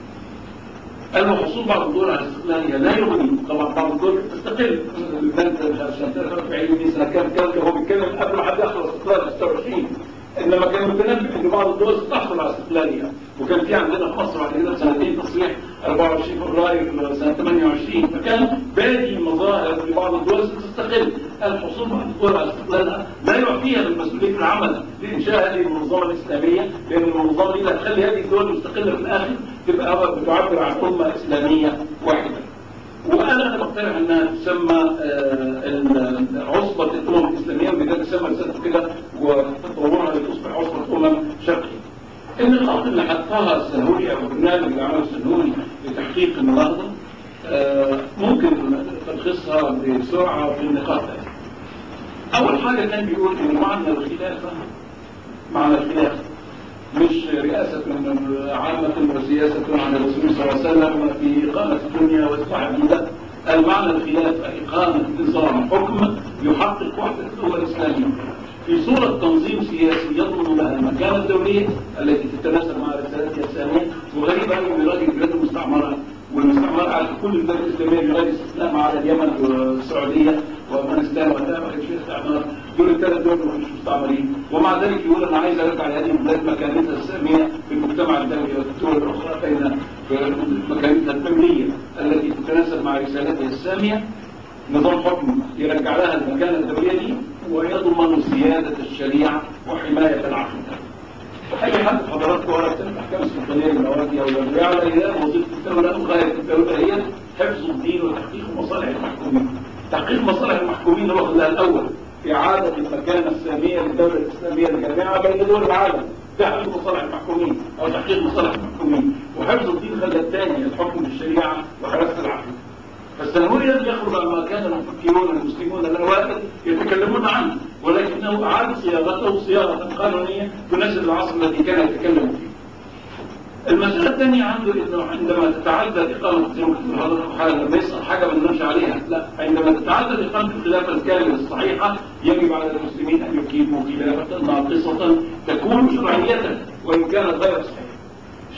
أما حصول بعض الدول على الاستقلالية لا يغني طبعا بعض الدول تستقل البلد عشان تعرف في 20 سنة كان كان هو بيتكلم قبل ما حد يحصل استقلال 26 انما كان متنبه ان بعض الدول ستحصل على استقلالية وكان في عندنا في مصر بعد كده سنتين تصريح 24 فبراير سنة 28 فكان بادي مظاهر لبعض الدول ستستقل الحصول بعض الدول على استقلالها لا يعفيها من مسؤولية العمل لإنشاء هذه المنظمة الإسلامية لأن المنظمة دي هتخلي هذه الدول مستقلة في الآخر تبقى بتعبر عن أمة إسلامية واحدة وأنا بقترح أنها تسمى عصبة الأمم الإسلامية ولذلك تسمى رسالته كده وتطورها لتصبح عصبة أمم شرقية. النقاط اللي حطها السنهوري أو البرنامج اللي عمله السنهوري لتحقيق النهضة ممكن تلخصها بسرعة في النقاط دي. أول حاجة كان بيقول إن معنى الخلافة معنى الخلافة مش رئاسة عامة وسياسة عن الرسول صلى الله عليه وسلم في إقامة الدنيا وإصلاح البلاد المعنى الخلافة إقامة نظام حكم يحقق وحدة الأمة الإسلامية في صورة تنظيم سياسي يضمن لها المكانة الدولية التي تتناسب مع رسالتها الثانية وغريبة أن بلاد البلاد المستعمرة والمستعمرة على كل البلاد الإسلامية بغير استثناء ما عدا اليمن والسعودية وأفغانستان وغيرها ما كانش فيها استعمار دول الثلاث دول مش مستعمرين ومع ذلك يقول أنا عايز أرجع لهذه البلاد مكانتها السامية في المجتمع الدولي والدول الأخرى بين مكانتها الدولية التي تتناسب مع رسالتها السامية نظام حكم يرجع لها المكانة الدولية دي ويضمن زيادة الشريعة وحماية العقيدة أي حد حضراتكم ورا الأحكام السلطانية الموادية والرجاع إلى وظيفة الدولة وغاية الدولة هي حفظ الدين وتحقيق مصالح المحكومين تحقيق مصالح المحكومين هو لها الأول إعادة المكانة السامية للدولة الإسلامية الجامعة بين دول العالم تحقيق مصالح المحكومين أو تحقيق مصالح المحكومين وحفظ الدين خلى الثاني الحكم بالشريعة وحراسة العقيدة فالسنوي الذي يخرج عما كان المفكرون المسلمون الاوائل يتكلمون عنه ولكنه اعاد صياغته صياغه قانونيه تناسب العصر الذي كان يتكلم فيه. المسألة الثانية عنده انه عندما تتعدد اقامة زي ما كنت حضرتك حالا لما يسأل حاجة ما نمشي عليها، لا عندما تتعدد اقامة الخلافة الكاملة الصحيحة يجب على المسلمين ان يقيموا خلافة ناقصة تكون شرعية وان كانت غير صحيحة.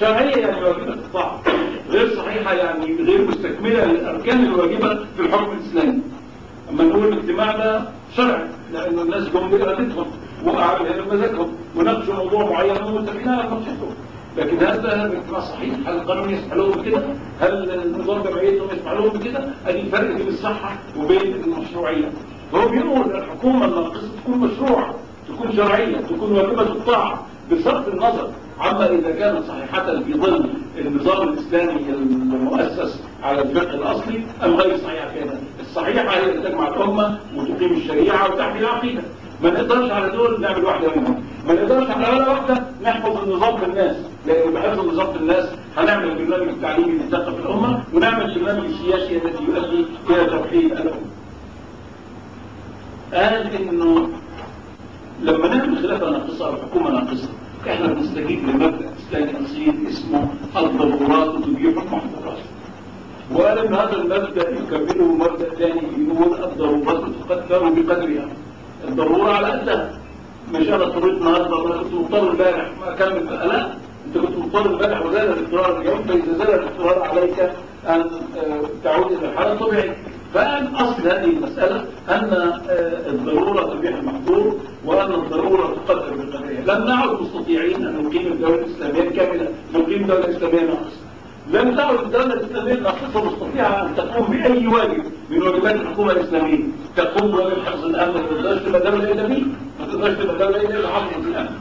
شرعية يعني واجبة الطاعة غير صحيحة يعني غير مستكملة للأركان الواجبة في الحكم الإسلامي أما نقول الاجتماع ده شرعي لأن الناس جم بإرادتهم وقعدوا هنا بمزاجهم وناقشوا موضوع معين ومتفقين على نقشته لكن هل ده الاجتماع صحيح؟ هل القانون يسمح لهم بكده؟ هل نظام جمعيتهم يسمح لهم بكده؟ ادي الفرق بين الصحة وبين المشروعية هو بيقول الحكومة الناقصة تكون مشروعة تكون شرعية تكون واجبة الطاعة بصرف النظر عما إذا كانت صحيحة في ظل النظام الإسلامي المؤسس على الفقه الأصلي أم غير صحيحة كده الصحيحة هي اللي تجمع الأمة وتقيم الشريعة وتحمي العقيدة ما نقدرش على دول نعمل واحدة منهم ما نقدرش على ولا واحدة نحفظ النظام في الناس لأن بحفظ النظام في الناس هنعمل البرنامج التعليمي للثقة في الأمة ونعمل البرنامج السياسي الذي يؤدي إلى توحيد الأمة قال إنه لما نعمل خلافة ناقصة أو حكومة ناقصة احنا بنستجيب لمبدأ اسلامي اصيل اسمه الضرورات تبيح المحظورات وقال ان هذا المبدأ يكمله مبدأ ثاني يقول الضرورات تقدر بقدرها الضرورة على قدها مش انا اضطريت النهارده انا كنت مضطر امبارح ما اكمل بقى لا انت كنت مضطر امبارح وزال الاضطرار اليوم فاذا زال الاضطرار عليك ان تعود الى الحاله الطبيعيه فقال اصل هذه المساله ان الضروره تبيح المحظور وان الضروره تقدر بقدرها لم نعد مستطيعين ان نقيم الدوله الاسلاميه كامله نقيم دوله اسلاميه ناقصه لم تعد الدولة الإسلامية ناقصة مستطيعة أن تقوم بأي واجب من واجبات الحكومة الإسلامية تقوم بواجب حفظ الأمن ما تقدرش تبقى دولة إسلامية ما تقدرش تبقى دولة إسلامية حفظ الأمن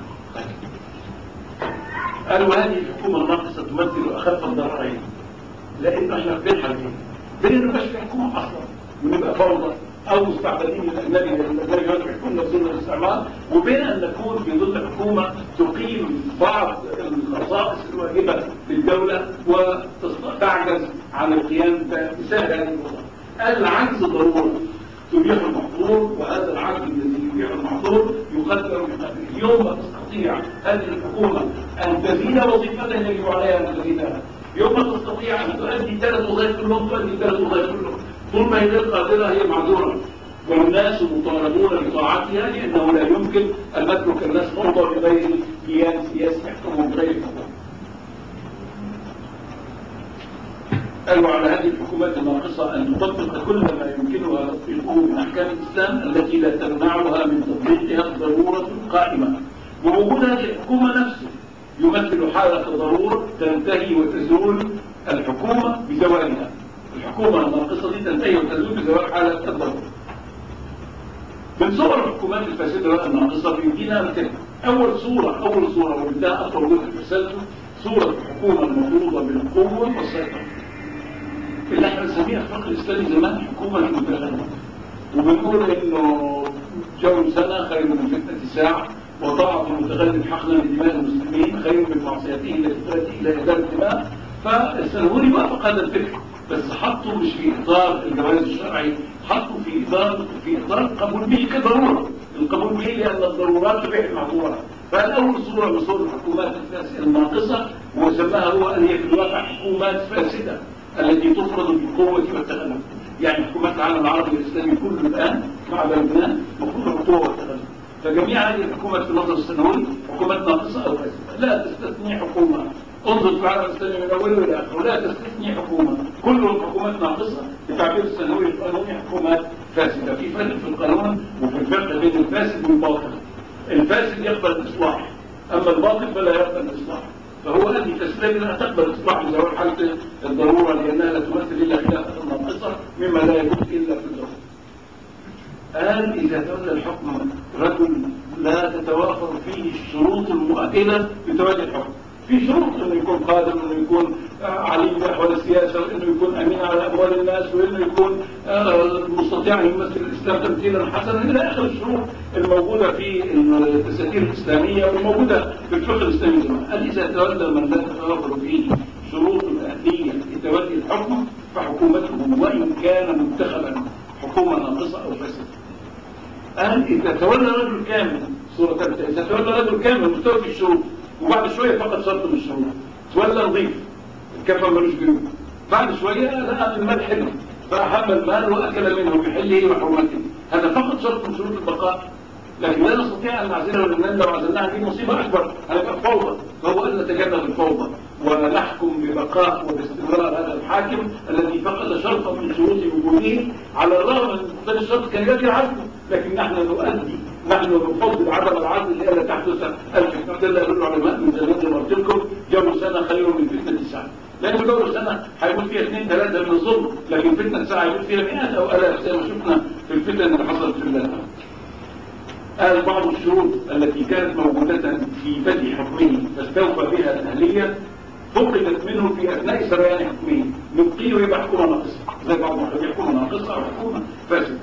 قالوا هذه الحكومة الناقصة تمثل أخف الضررين لأن احنا في بين حالتين بين إن مبقاش في حكومة أصلا ونبقى فوضى أو مستعبدين للأجنبي الأجنبي يقعدوا يحكمون نفسهم الاستعمار وبين أن نكون في ظل حكومة تقيم بعض الخصائص الواجبة للدولة وتعجز عن القيام بسهل هذه الوظائف. العجز ضرورة تبيح المحظور وهذا العجز الذي يبيح المحظور يقدر بقدره يوم ما تستطيع هذه الحكومة أن تزيد وظيفتها يجب عليها أن تزيدها يوم ما تستطيع أن تؤدي ثلاث وظائف كلهم تؤدي ثلاث وظائف كلهم طول ما هي غير قادرة هي معذورة والناس مطالبون بطاعتها لأنه لا يمكن أن نترك الناس فوضى بغير كيان سياسي يحكمهم بغير حكم قالوا على هذه الحكومات الناقصة أن تطبق كل ما يمكنها تطبيقه من أحكام الإسلام التي لا تمنعها من تطبيقها الضرورة القائمة ووجود هذه الحكومة نفسه يمثل حالة ضرورة تنتهي وتزول الحكومة بزوالها الحكومة الناقصة دي تنتهي وتزول بزوال حالة الضرورة من صور الحكومات الفاسدة الناقصة بيدينا أمثلة أول صورة أول صورة وبدها أطول جزء في رسالته صورة الحكومة المفروضة بالقوة والسيطرة اللي احنا بنسميها في الفقه الإسلامي زمان حكومة المتغنى وبنقول إنه جو سنة خير من فتنة ساعة وطاعة المتغلب حقنا لدماء المسلمين خير من معصيته التي تؤدي إلى إدارة الدماء فالسنهوري وافق هذا الفكر بس حطه مش في إطار الجواز الشرعي حطه في إطار في إطار القبول به كضرورة القبول به لأن الضرورات تبيح المعذورات فالأول صورة من صور الحكومات الناقصة وسماها هو أن هي في الواقع حكومات فاسدة التي تفرض بالقوة والتغلب يعني حكومات العالم العربي الإسلامي كله الآن مع لبنان مفروض القوة والتغلب فجميع هذه الحكومات في النظر السنوي حكومات ناقصة أو فاسدة لا تستثني حكومة انظر في العالم الإسلامي من أوله إلى آخره لا تستثني حكومة كلهم حكومات ناقصة بتعبير السنوي القانوني حكومات فاسدة في فرق في القانون وفي الفرق بين الفاسد والباطل الفاسد يقبل الإصلاح أما الباطل فلا يقبل الإصلاح فهو هذه تسلم لا تقبل الإصلاح بزوال حالة الضرورة لأنها لا تمثل إلا خلافة ناقصة مما لا يجوز إلا في الضرورة قال إذا تولى الحكم رجل لا تتوافر فيه الشروط المؤهلة لتولي الحكم في شروط انه يكون قادر انه يكون عليم باحوال السياسه وانه يكون امين على اموال الناس وانه يكون مستطيع ان يمثل الاسلام تمثيلا حسنا الى اخر الشروط الموجوده في الدساتير الاسلاميه والموجوده في الفقه الاسلامي زمان قال اذا تولى من لا تتوافر فيه شروط الاهليه لتولي الحكم فحكومته وان كان منتخبا حكومه ناقصه او فاسده قال اذا تولى رجل كامل صوره ثالثه اذا تولى رجل كامل مستوى في الشروط وبعد شوية فقط شرط من الشروط تولى نظيف الكفن ملوش جيوب بعد شوية لقى المال حلو فأحب المال وأكل منه بحله وحرمته هذا فقط شرط من شروط البقاء لكن لا نستطيع أن نعزلها لأن لو عزلناها دي مصيبة أكبر هنبقى فوضى فهو أن نتجنب الفوضى ونحكم ببقاء وباستمرار هذا الحاكم الذي فقد شرطا من شروط وجوده على الرغم من مقتضى الشرط كان يجري عدله لكن نحن نؤدي نحن نفضل عدم العدل لئلا تحدث الفتنه ده اللي قالوا العلماء من زمان زي ما قلت لكم جابوا سنه خير من فتنه سنه لان دور سنه هيكون فيها اثنين ثلاثه من الظلم لكن فتنه ساعه هيكون فيها مئات او الاف زي ما شفنا في الفتن اللي حصلت في البلاد قال بعض الشروط التي كانت موجودة في بدء حكمه فاستوفى بها الأهلية فقدت منه في أثناء سريان حكمه نبقيه ويبقى حكومة ناقصة زي بعض المحكمين حكومة ناقصة أو حكومة فاسدة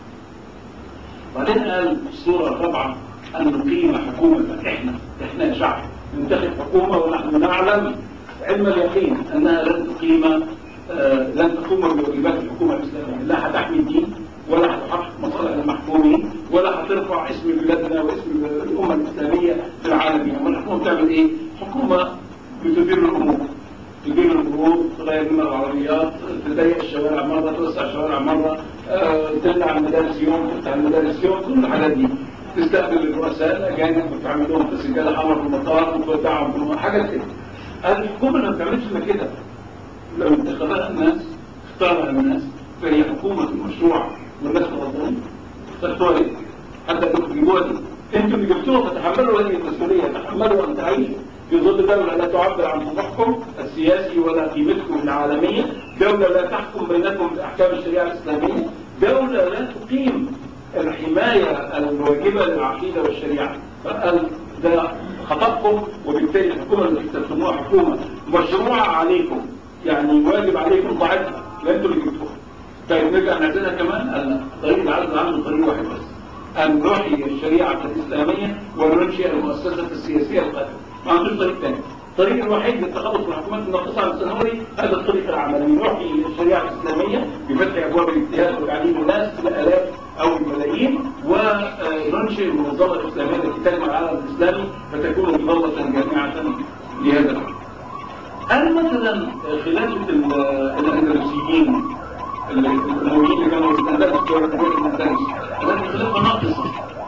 بعدين قال الصورة الرابعة أن نقيم حكومة إحنا إحنا شعب ننتخب حكومة ونحن نعلم علم اليقين أنها لن تقيم آه لن تقوم بواجبات الحكومة الإسلامية لا هتحمي الدين ولا هتحقق مصالح المحكومين ولا هترفع اسم بلادنا واسم الأمة الإسلامية في العالم يعني الحكومة بتعمل إيه؟ حكومة بتدير الأمور تدير الأمور تغير من العربيات تضيق الشوارع مرة توسع الشوارع مرة آه، تمنع المدارس يوم تفتح المدارس يوم كل الحاجات دي تستقبل الرؤساء الأجانب وتعمل لهم تسجيل حمر في المطار وتودعهم في المطار حاجات كده الحكومة اللي ما بتعملش إلا كده لو انتخبها الناس اختارها الناس فهي حكومة مشروعة والناس غلطانين اخترتوها ليه؟ حتى انتوا تجيبوها دي انتوا اللي جبتوها فتحملوا هذه المسؤولية تحملوا ان تعيشوا في ظل دولة لا تعبر عن طموحكم السياسي ولا قيمتكم العالمية دولة لا تحكم بينكم بأحكام الشريعة الإسلامية دولة لا تقيم الحماية الواجبة للعقيدة والشريعة فقال ده خطأكم وبالتالي الحكومة اللي اخترتموها حكومة مشروعة عليكم يعني واجب عليكم ضاعتها لا انتوا اللي جبتوها طيب نرجع نعزلها كمان قال لا طريق العزل عنده طريق واحد بس أن نحيي الشريعة الإسلامية وننشئ المؤسسة السياسية القادمة ما عندوش طريق ثاني الطريق الوحيد للتخلص من الحكومات الناقصة عن السنوري هذا الطريق العملي نحيي الشريعة الإسلامية بفتح أبواب الاجتهاد وتعليم الناس لآلاف أو الملايين وننشئ المنظمة الإسلامية التي تجمع العالم الإسلامي فتكون مظلة جامعة لهذا الحكم. هل مثلا خلافة الأندلسيين الأمويين اللي كانوا في الأندلس دولة الأندلس التي خلافة ناقصة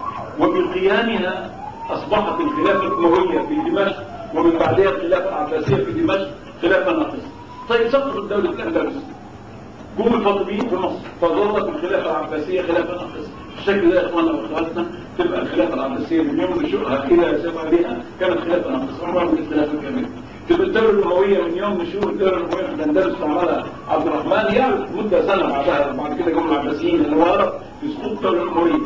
وبقيامها أصبحت الخلافة الأموية في دمشق ومن بعدها الخلافة العباسية في دمشق خلافة ناقصة طيب سقطت دولة الأندلس جم الفاطميين في مصر فظلت الخلافة العباسية خلافة ناقصة بالشكل ده يا إخواننا وأخواتنا تبقى الخلافة العباسية من يوم نشوءها إلى سبع بها كانت خلافة ناقصة عمرها من الخلافة كاملة تبقى الدولة الأموية من يوم نشوء الدولة الأموية في الأندلس عملها عبد الرحمن يعرف مدة سنة بعدها بعد كده جم العباسيين اللي ورا في سقوط الدولة الأموية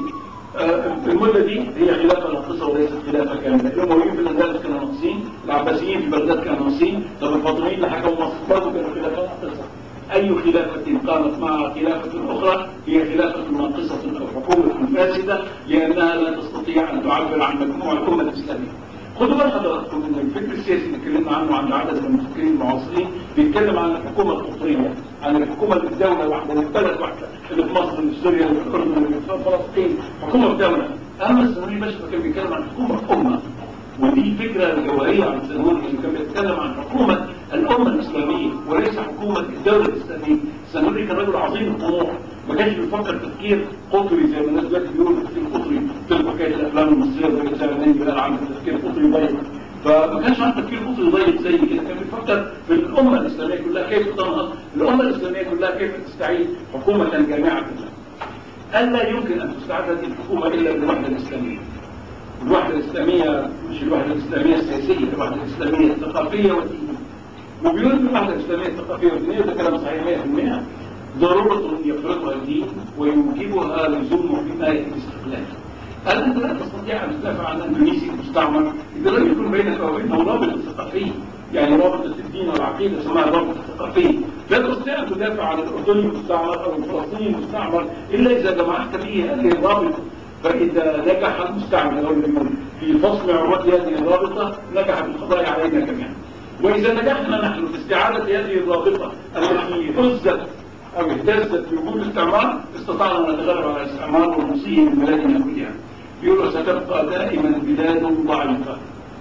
المدة دي هي خلافة ناقصة وليست خلافة كاملة الأمويين في الأندلس كانوا ناقصين العباسيين في بغداد كانوا ناقصين طب الفاطميين اللي حكموا مصر برضه كانوا خلافة ناقصة أي خلافة قامت مع خلافة أخرى هي خلافة ناقصة أو حكومة فاسدة لأنها لا تستطيع أن تعبر عن مجموع الأمة الإسلامية خدوا بال حضراتكم ان الفكر السياسي اللي اتكلمنا عنه عند عدد من المفكرين المعاصرين بيتكلم عن الحكومه القطريه عن الحكومه اللي في دوله واحده اللي في بلد واحده اللي في مصر اللي في سوريا اللي في الاردن اللي في فلسطين حكومه في دوله اما السنوري باشا كان بيتكلم عن حكومه امه ودي فكره جوهريه عن السنوري اللي كان بيتكلم عن حكومه الامه الاسلاميه وليس حكومه الدوله الاسلاميه السنوري كان رجل عظيم الطموح ما كانش بيفكر تفكير قطري زي ما الناس دلوقتي بيقولوا تفكير قطري تلقى حكايه الافلام المصريه زي بتاع النبي قال عنده تفكير قطري ضيق فما كانش عنده تفكير قطري ضيق زي كده كان بيفكر في الامه الاسلاميه كلها كيف تنهض الامه الاسلاميه كلها كيف تستعيد حكومه جامعه كلها قال لا يمكن ان تستعاد هذه الحكومه الا بالوحده الاسلاميه الوحده الاسلاميه مش الوحده الاسلاميه السياسيه الوحده الاسلاميه الثقافيه والدينيه وبيقول الوحده الاسلاميه الثقافيه والدينيه ده كلام صحيح 100% ضرورة يفرضها الدين ويوجبها لزوم حماية الاستقلال. قال أنت لا تستطيع أن تدافع عن أندونيسي المستعمر إذا لم يكون بينك وبينه رابط ثقافي يعني رابطة الدين والعقيدة اسمها الرابطة الثقافية لا تستطيع أن تدافع عن الأردني المستعمر أو الفلسطيني المستعمر إلا إذا جمعت به هذه الرابطة فإذا نجح المستعمر أو يقول في فصل عروة هذه الرابطة نجح في القضاء علينا جميعا وإذا نجحنا نحن في استعادة هذه الرابطة التي هزت أو اهتزت بوجود الاستعمار استطعنا أن نتغلب على الاستعمار ونصيه من بلادنا كلها بيقولوا ستبقى دائما بلاد ضعيفة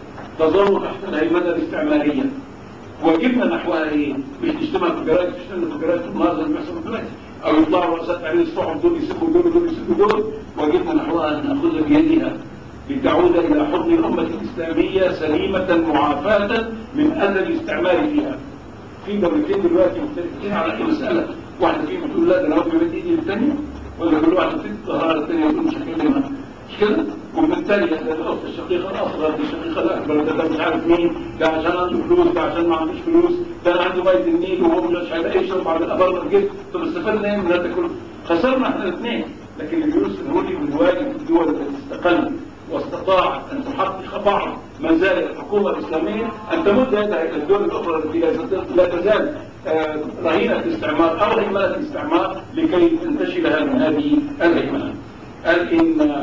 تظل تحت الهيمنة الاستعمارية واجبنا نحوها ايه؟ مش نشتمها في الجرايد تشتمنا في الجرايد طول النهار زي ما بيحصل دلوقتي او يطلعوا رؤساء تعليم الصحف دول يسبوا دول ودول يسبوا دول واجبنا نحوها ان ناخذها بيدها لتعود إلى حضن الأمة الإسلامية سليمة معافاة من أذى الاستعمار فيها في دولتين دلوقتي مختلفين على أي مسألة واحدة فيهم تقول لا ده أنا هضرب إيدي للثانية ولا كل واحد تدي ظهرها للثانية يقول مش هكلمها مش كده؟ وبالتالي ده الأخت الشقيقة الأصغر دي الشقيقة الأكبر ده, ده مش عارف مين ده عشان عنده فلوس ده عشان ما عندوش فلوس ده أنا عنده مية النيل وهو مش هيلاقي يشرب بعد الأبر الجد طب استفدنا إيه من هذا كله؟ خسرنا احنا الاثنين لكن اللي بيرسل هولي من واجب الدول التي استقلت واستطاعت أن تحقق بعض مزايا الحكومة الإسلامية أن تمد يدها إلى الدول الأخرى التي لا تزال رهينة الاستعمار أو رهينة الاستعمار لكي تنتشلها من هذه الرهينة قال إن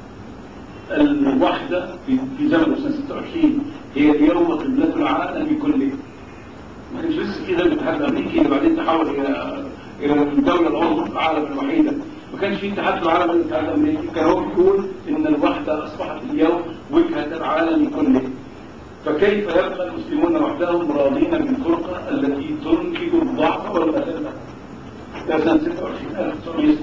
الوحدة في زمن سنة 26 هي اليوم قبلة العالم كله ما كانش لسه كده الاتحاد الامريكي اللي بعدين تحول الى الى الدوله العظمى في العالم الوحيده ما كانش في اتحاد العالم الاتحاد الامريكي كان هو بيقول ان الوحده اصبحت اليوم وجهه العالم كله فكيف يبقى المسلمون وحدهم راضين بالفرقه التي تنتج الضعف والمذله ده سنه 26 1926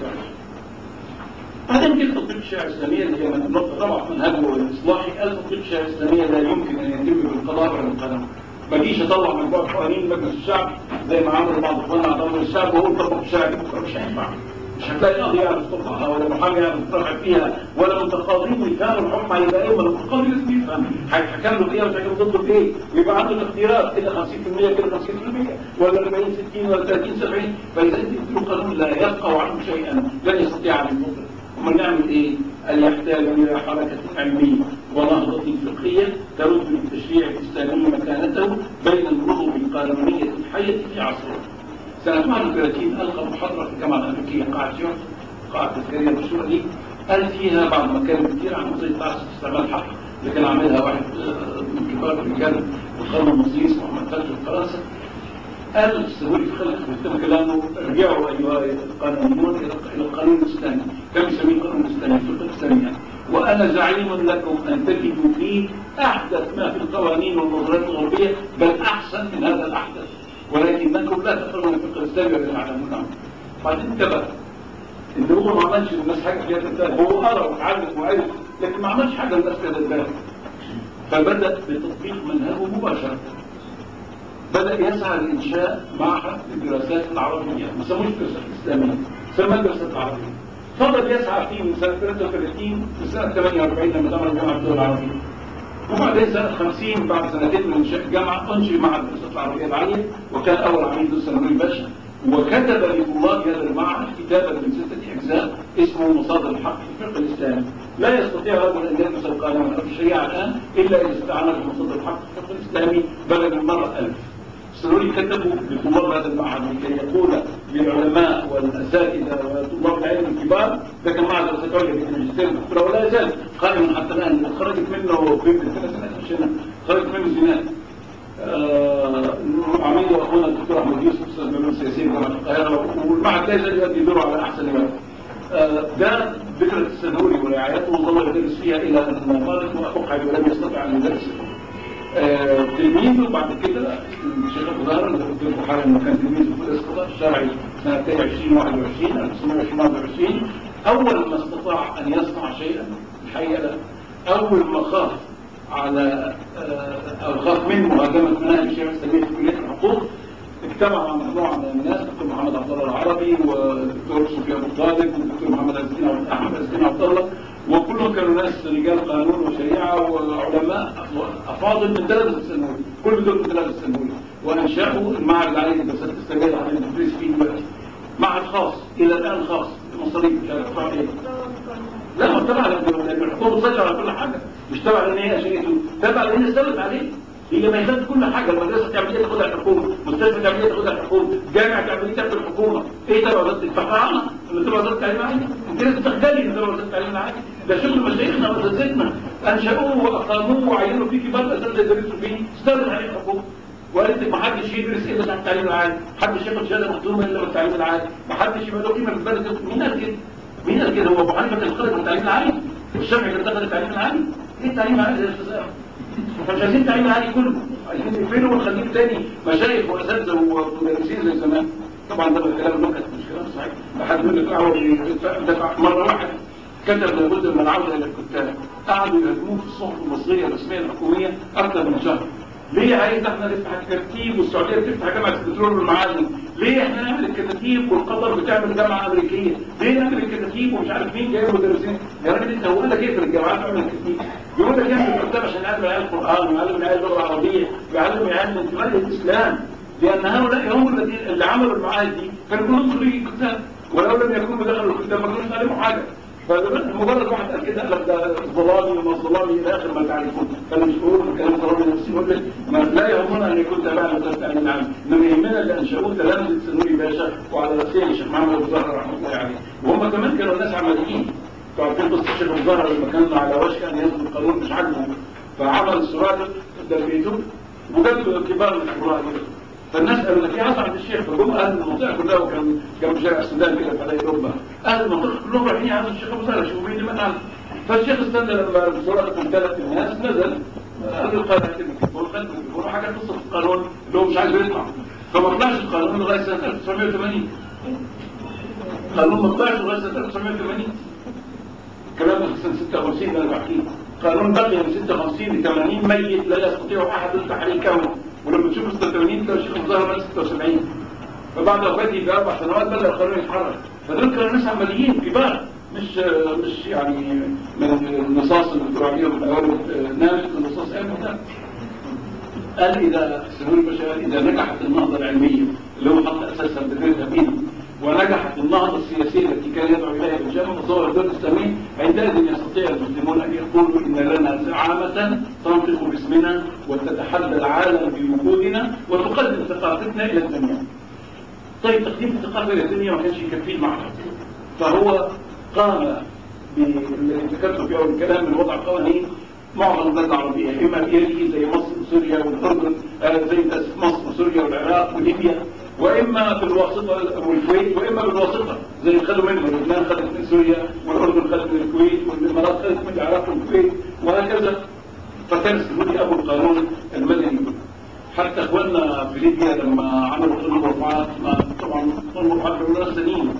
هذا يمكن تطبيق الشريعه الاسلاميه اللي هي من النقطه طبعا منهجه الاصلاحي قال تطبيق الشريعه الاسلاميه لا يمكن ان يتم بالقضاء ولا بالقانون ما جيش اطلع مجموعه قوانين مجلس الشعب زي ما عملوا بعض اخواننا على مجلس الشعب وهو طبق الشرع مش هينفع مش هتلاقي قاضي يعرف يطبقها ولا محامي يعرف يترافع فيها ولا متقاضين يفهموا الحكم هيبقى ايه ولا المتقاضي لازم يفهم هيتحكم له بايه وهيتحكم ضده بايه ويبقى عنده اختيارات كده 50% كده 50% ولا 40 60 ولا 30 70 فاذا انت بتقول قانون لا يفقه عنه شيئا لن يستطيع ان يطبق امال نعمل ايه؟ أن يحتاج إلى حركة علمية ونهضة فقهية ترد للتشريع الإسلامي مكانته بين النظم القانونية الحية في عصره. سنة 31 ألقى محاضرة في الجامعة الأمريكية قاعة جورج قاعة تذكارية مشهورة دي قال فيها بعد ما كان كتير عن نظرية تعصب استعمال حق اللي كان عاملها واحد من كبار الرجال القانون المصري اسمه محمد فتحي في فرنسا قال السهولي في خلق في كلامه ارجعوا ايها القانونيون الى القانون الاسلامي كم يسميه القانون الاسلامي الفقه الاسلامي وانا زعيم لكم ان تجدوا فيه احدث ما في القوانين والنظريات الغربيه بل احسن من هذا الاحدث ولكنكم لا تفهمون الفقه الاسلامي ولا تعلمون عنه بعدين انتبه ان هو ما عملش للناس حاجه في هذا هو قرا وتعلم وعرف لكن ما عملش حاجه للناس في هذا الباب فبدا بتطبيق منهجه مباشره بدأ يسعى لإنشاء معهد للدراسات العربية ما سموش دراسات إسلامية سمى الدراسات العربية فضل يسعى فيه من سنة 33 لسنة 48 لما دخل جامعة الدول العربية وبعدين سنة 50 بعد سنتين من إنشاء الجامعة أنشئ معهد الدراسات العربية العالية وكان أول عميد السنوي باشا وكتب لطلاب هذا المعهد كتابا من ستة أجزاء اسمه مصادر الحق في الفقه الإسلامي لا يستطيع رجل أن يدرس القانون أو الشريعة الآن إلا إذا استعان بمصادر الحق في الفقه الإسلامي بلغ المرة ألف السنوري كتبوا لطلاب هذا المعهد لكي يقول للعلماء والاساتذه وطلاب العلم الكبار ده كان معهد دراسات عليا في الماجستير والدكتوراه ولا يزال قائما حتى الان خرجت منه في سنه خرجت منه زناد عميد واخونا الدكتور احمد يوسف استاذ العلوم السياسيه جامعه القاهره والمعهد لا يزال يؤدي دوره على احسن وجه ده فكره السنوري ورعايته وظل يدرس فيها الى ان قالت واخوك ولم يستطع ان يدرس تلميذه بعد كده الشيخ ابو زهر اللي قلت لكم حالا انه كان تلميذه في الاسقاط الشرعي سنه 2021 1921 اول ما استطاع ان يصنع شيئا الحقيقه اول ما خاف على او خاف من مهاجمه مناهج الشيخ الاسلاميه في كليه الحقوق اجتمع مع مجموعه من الناس الدكتور محمد عبد الله العربي والدكتور سفيان ابو طالب والدكتور محمد عز الدين احمد عز الدين عبد الله وكلهم كانوا ناس رجال قانون وشريعه وعلماء افاضل من درجه الثانوي كل دول من درجه الثانوي وانشاوا المعهد العالي للدراسات الاسلاميه اللي احنا بندرس فيه دلوقتي معهد خاص الى الان خاص مصاريف مش عارف تدفع ايه لا هو تبع لان الحكومه بتسيطر على كل حاجه مش تبع لان هي شركته تبع لان استولت عليه هي ميزات كل حاجه المدرسه تعمل ايه تاخدها الحكومه مستشفى تعمل ايه تاخدها الحكومه جامعه تعمل ايه تاخدها الحكومه ايه تبع وزاره الفقراء اللي تبع وزاره التعليم العالي انت لازم تختلي ان تبع وزاره التعليم العالي ده شغل مشايخنا واساتذتنا انشأوه واقاموه وعينوا فيه كبار اساتذه يدرسوا فيه استولت عليه الحكومه وقالت ما حدش يدرس الا تحت التعليم العالي محدش ياخد شهاده مختومه الا بالتعليم العالي محدش يبقى له قيمه في البلد مين قال كده مين قال كده هو ابو حنيفه كان خرج من التعليم العالي والشافعي كان دخل التعليم العالي ايه التعليم العالي ده يا استاذ فمش عايزين التعليم العالي كله عايزين نقفله ونخليه تاني مشايخ واساتذه ومدرسين زي زمان طبعا ده الكلام نكت مش كلام صحيح ما حد يقول لك اعوض دفع مره واحده كتب لابد من العوده الى الكتاب قعدوا يهاجموه في الصحف المصريه الرسميه الحكوميه اكثر من شهر ليه عايز احنا نفتح الكتاتيب والسعوديه بتفتح جامعه البترول والمعادن؟ ليه احنا نعمل الكتاتيب والقطر بتعمل جامعه امريكيه؟ ليه نعمل الكتاتيب ومش عارف مين جايب مدرسين؟ يا راجل انت هو لك ايه في الجامعات تعمل الكتاتيب؟ يقول لك يعمل الكتاب عشان يعلم العيال القران ويعلم العيال اللغه العربيه ويعلم العيال انتماء للاسلام لان هؤلاء هم الذين اللي عملوا المعاهد دي كانوا كلهم خريجي كتاب ولو لم يكونوا دخلوا الكتاب ما كانوش يعلموا حاجه فمجرد واحد قال كده قال لك ده ظلامي وما ظلامي الى اخر ما تعرفون فانا مش بقول الكلام ظلامي نفسي يقول لك ما لا يهمنا ان يكون تابعا لوزاره التعليم العام انما يهمنا اللي انشأوه تلامذه سنوري باشا وعلى راسهم الشيخ محمد ابو زهر رحمه الله عليه وهم كمان كانوا ناس عمليين تعرفين قصه الشيخ ابو زهر لما كان على وشك ان يصدر القانون مش عاجبه فعمل السرادق ده بيته وجاب كبار الخبراء فالناس قالوا لك يا عند الشيخ فجم اهل المنطقه كلها وكان جنب شارع السودان كده في حدائق اوروبا اهل المنطقه كلهم رايحين يعرفوا الشيخ ابو زهر يشوفوا مين اللي مات فالشيخ استنى لما الصوره امتلت الناس نزل قال له قال هات الميكروفون خد الميكروفون حاجه قصه القانون اللي هو مش عايز يطلع فما طلعش القانون لغايه سنه 1980 قانون ما طلعش لغايه سنه 1980 الكلام ده في سنه 56 اللي انا بحكيه قانون بقي من 56 ل 80 ميت لا يستطيع احد تحريكه ولما تشوف 86 ده الشيخ ظهر من 76 فبعد وفاته باربع سنوات بدا القانون يتحرك فدول كانوا ناس عمليين كبار مش مش يعني من النصاص اللي بتقول عليهم الاول ناس من النصاص قال قال اذا سمو الباشا قال اذا نجحت النهضه العلميه اللي هو حط اساسها بتدريسها بايده ونجحت النهضة السياسية التي كان يدعو إليها الإسلام وتصور الدولة الإسلامية عندئذ يستطيع المسلمون أن يقولوا إن لنا زعامة تنطق باسمنا وتتحدى العالم بوجودنا وتقدم ثقافتنا إلى الدنيا. طيب تقديم الثقافة إلى الدنيا ما كانش يكفيه معها. فهو قام باللي ذكرته في أول الكلام من وضع قوانين معظم البلاد العربية إما بيده زي مصر وسوريا والأردن آه زي مصر وسوريا والعراق وليبيا واما بالواسطه والكويت واما بالواسطه زي ما خدوا منه لبنان خدت من سوريا والاردن خدت من الكويت والامارات خدت من العراق والكويت وهكذا فكان السعودي ابو القانون المدني حتى اخواننا في ليبيا لما عملوا قانون مرفوعات طبعا قانون مرفوعات بيقولوا سنين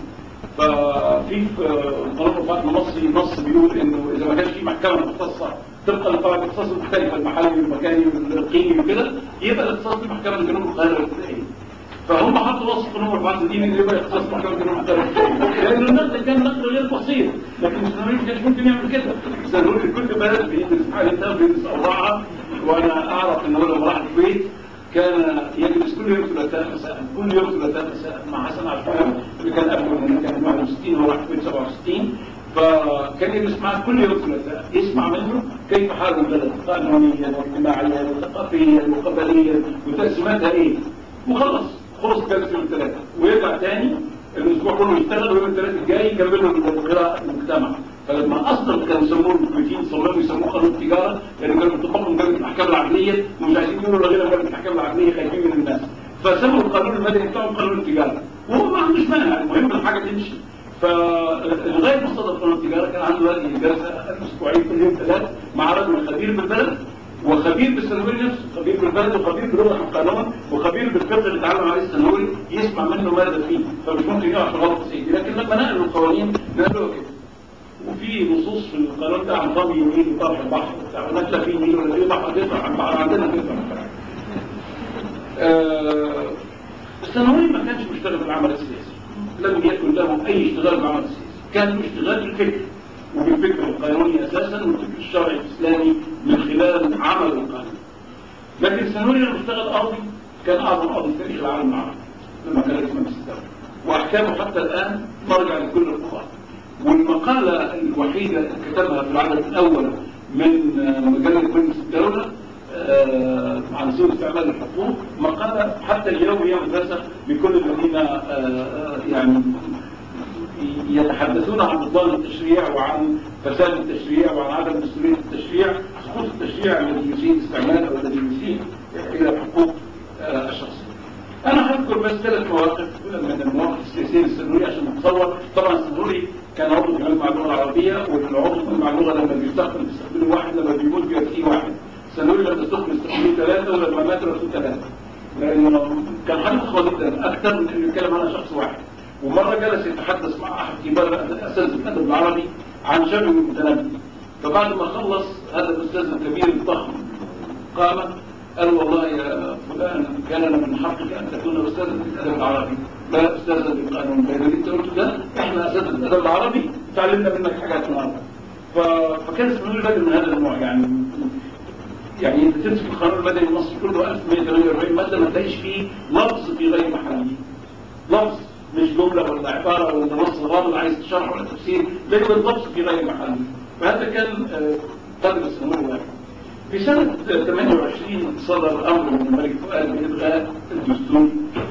ففي قانون مرفوعات المصري نص بيقول انه اذا ما كانش في محكمه مختصه طبقا لقواعد الاختصاص المختلفه المحلي والمكاني والقيمي وكده يبقى الاختصاص في محكمه جنوب القاهره الابتدائيه فهم حطوا وصف قانون مرفوعات الدين اللي يبقى اختصاص محكمه جنوب القاهره لان النقل كان نقل غير بسيط لكن الاسلاميين ما كانش ممكن يعمل كده سنقول لكل بلد بيدرس حالتها بيدرس اوضاعها وانا اعرف ان هو لما راح الكويت كان يجلس كل يوم ثلاثاء مساء كل يوم ثلاثاء مساء مع حسن عفان اللي كان قبله من كان 61 وهو راح الكويت 67 فكان يجلس معه كل يوم ثلاثاء يسمع منه كيف حال البلد قانونيا واجتماعيا وثقافيا وقبليا وتقسيماتها ايه وخلص خلص جلسه يوم ثلاثه ويرجع تاني الاسبوع كله يشتغل ويوم الثلاث الجاي يكملوا القراءه المجتمع فلما اصلا كانوا يسموه الكويتيين صمموا يسموه قانون التجاره لان كانوا بيطبقوا مجله الاحكام العقليه ومش عايزين يقولوا غير مجله الاحكام العقليه خايفين من الناس فسموا القانون المدني بتاعهم قانون التجاره وهو ما عندوش مانع المهم الحاجه تمشي فلغايه ما صدر قانون التجاره كان عنده هذه الجلسه اسبوعين كل يوم ثلاث مع رجل خبير بالبلد وخبير بالسنوري نفسه خبير بالبلد وخبير بلغه القانون وخبير بالفقه اللي اتعلم عليه السنوري يسمع منه ماذا فيه فمش ممكن يقع في غلط سيدي لكن لما نقلوا القوانين نقلوا كده وفي نصوص في القانون ده عن ضم يمين وطرح البحر وبتاع هناك لا في نيل ولا في بحر تطلع عن بحر عندنا تطلع آه السنوري ما كانش مشتغل بالعمل السياسي لم يكن له اي اشتغال بالعمل السياسي كان اشتغال بالفكر وبالفكر القانوني اساسا والفكر الشرعي الاسلامي من خلال عمل القانون لكن السنوري لما اشتغل قاضي كان اعظم قاضي في تاريخ العالم العربي لما كان رئيس مجلس الدوله واحكامه حتى الان مرجع لكل القضاه والمقاله الوحيده اللي كتبها في العدد الاول من مجله مجلس الدوله آه عن سوء استعمال الحقوق مقاله حتى اليوم هي مدرسه لكل الذين آه يعني يتحدثون عن بطلان التشريع وعن فساد التشريع وعن عدم مسؤوليه التشريع خصوص التشريع الذي يسيء استعمال او الذي يسيء الى الحقوق آه الشخصيه. انا هذكر بس ثلاث مواقف من المواقف السياسيه للسنوري عشان نتصور طبعا السنوري كان عضو في مجمع اللغه العربيه والعضو في مجمع اللغه لما بيستخدم بيستخدمه واحد لما بيموت بيبقى واحد. السنوري لما تستخدم يستخدمه ثلاثه ولما مات رسول ثلاثه. لانه كان حد قوي جدا اكثر من انه يتكلم عنها شخص واحد. ومرة جلس يتحدث مع أحد كبار أساتذة الأدب العربي عن شبه المتنبي فبعد ما خلص هذا الأستاذ الكبير الضخم قام قال والله يا فلان كان من حقك أن تكون أستاذا في الأدب العربي لا أستاذا في القانون البياني أنت قلت لا إحنا أساتذة الأدب العربي تعلمنا منك حاجات النهارده فكان اسمه بدل من هذا النوع يعني يعني انت تمسك القانون المدني المصري كله 1148 ماده ما تلاقيش فيه لفظ في غير محله لفظ مش جمله ولا عباره ولا نص غامض عايز تشرح ولا تفسير لكن اللفظ في غير محله فهذا كان آه، قدر السنوات واحد في سنة 28 صدر أمر من الملك فؤاد بإلغاء الدستور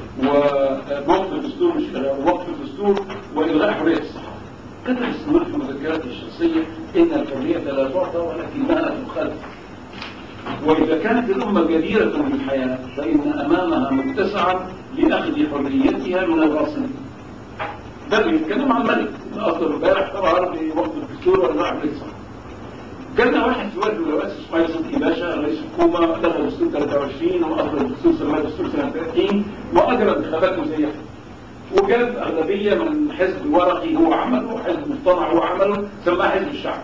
ووقف الدستور مش إلغاء وقف الدستور وإلغاء حرية الصحافة كتب السنوات في مذكراته الشخصية إن الحرية لا تعطى ولكنها تخالف وإذا كانت الأمة جديرة بالحياة فإن أمامها متسعا لأخذ حريتها من الغاصب ده بيتكلم عن الملك أصدر امبارح قرار بوقف الدستور وإلغاء حرية الصحافة جالنا واحد في وقت من الاوقات اسماعيل صدقي باشا رئيس الحكومه لغى دستور 23 واصدر الدستور سماه دستور سنه 30 واجرى انتخابات مزيفه وجاب اغلبيه من حزب ورقي هو عمله وحزب مصطنع هو عمله سماه حزب الشعب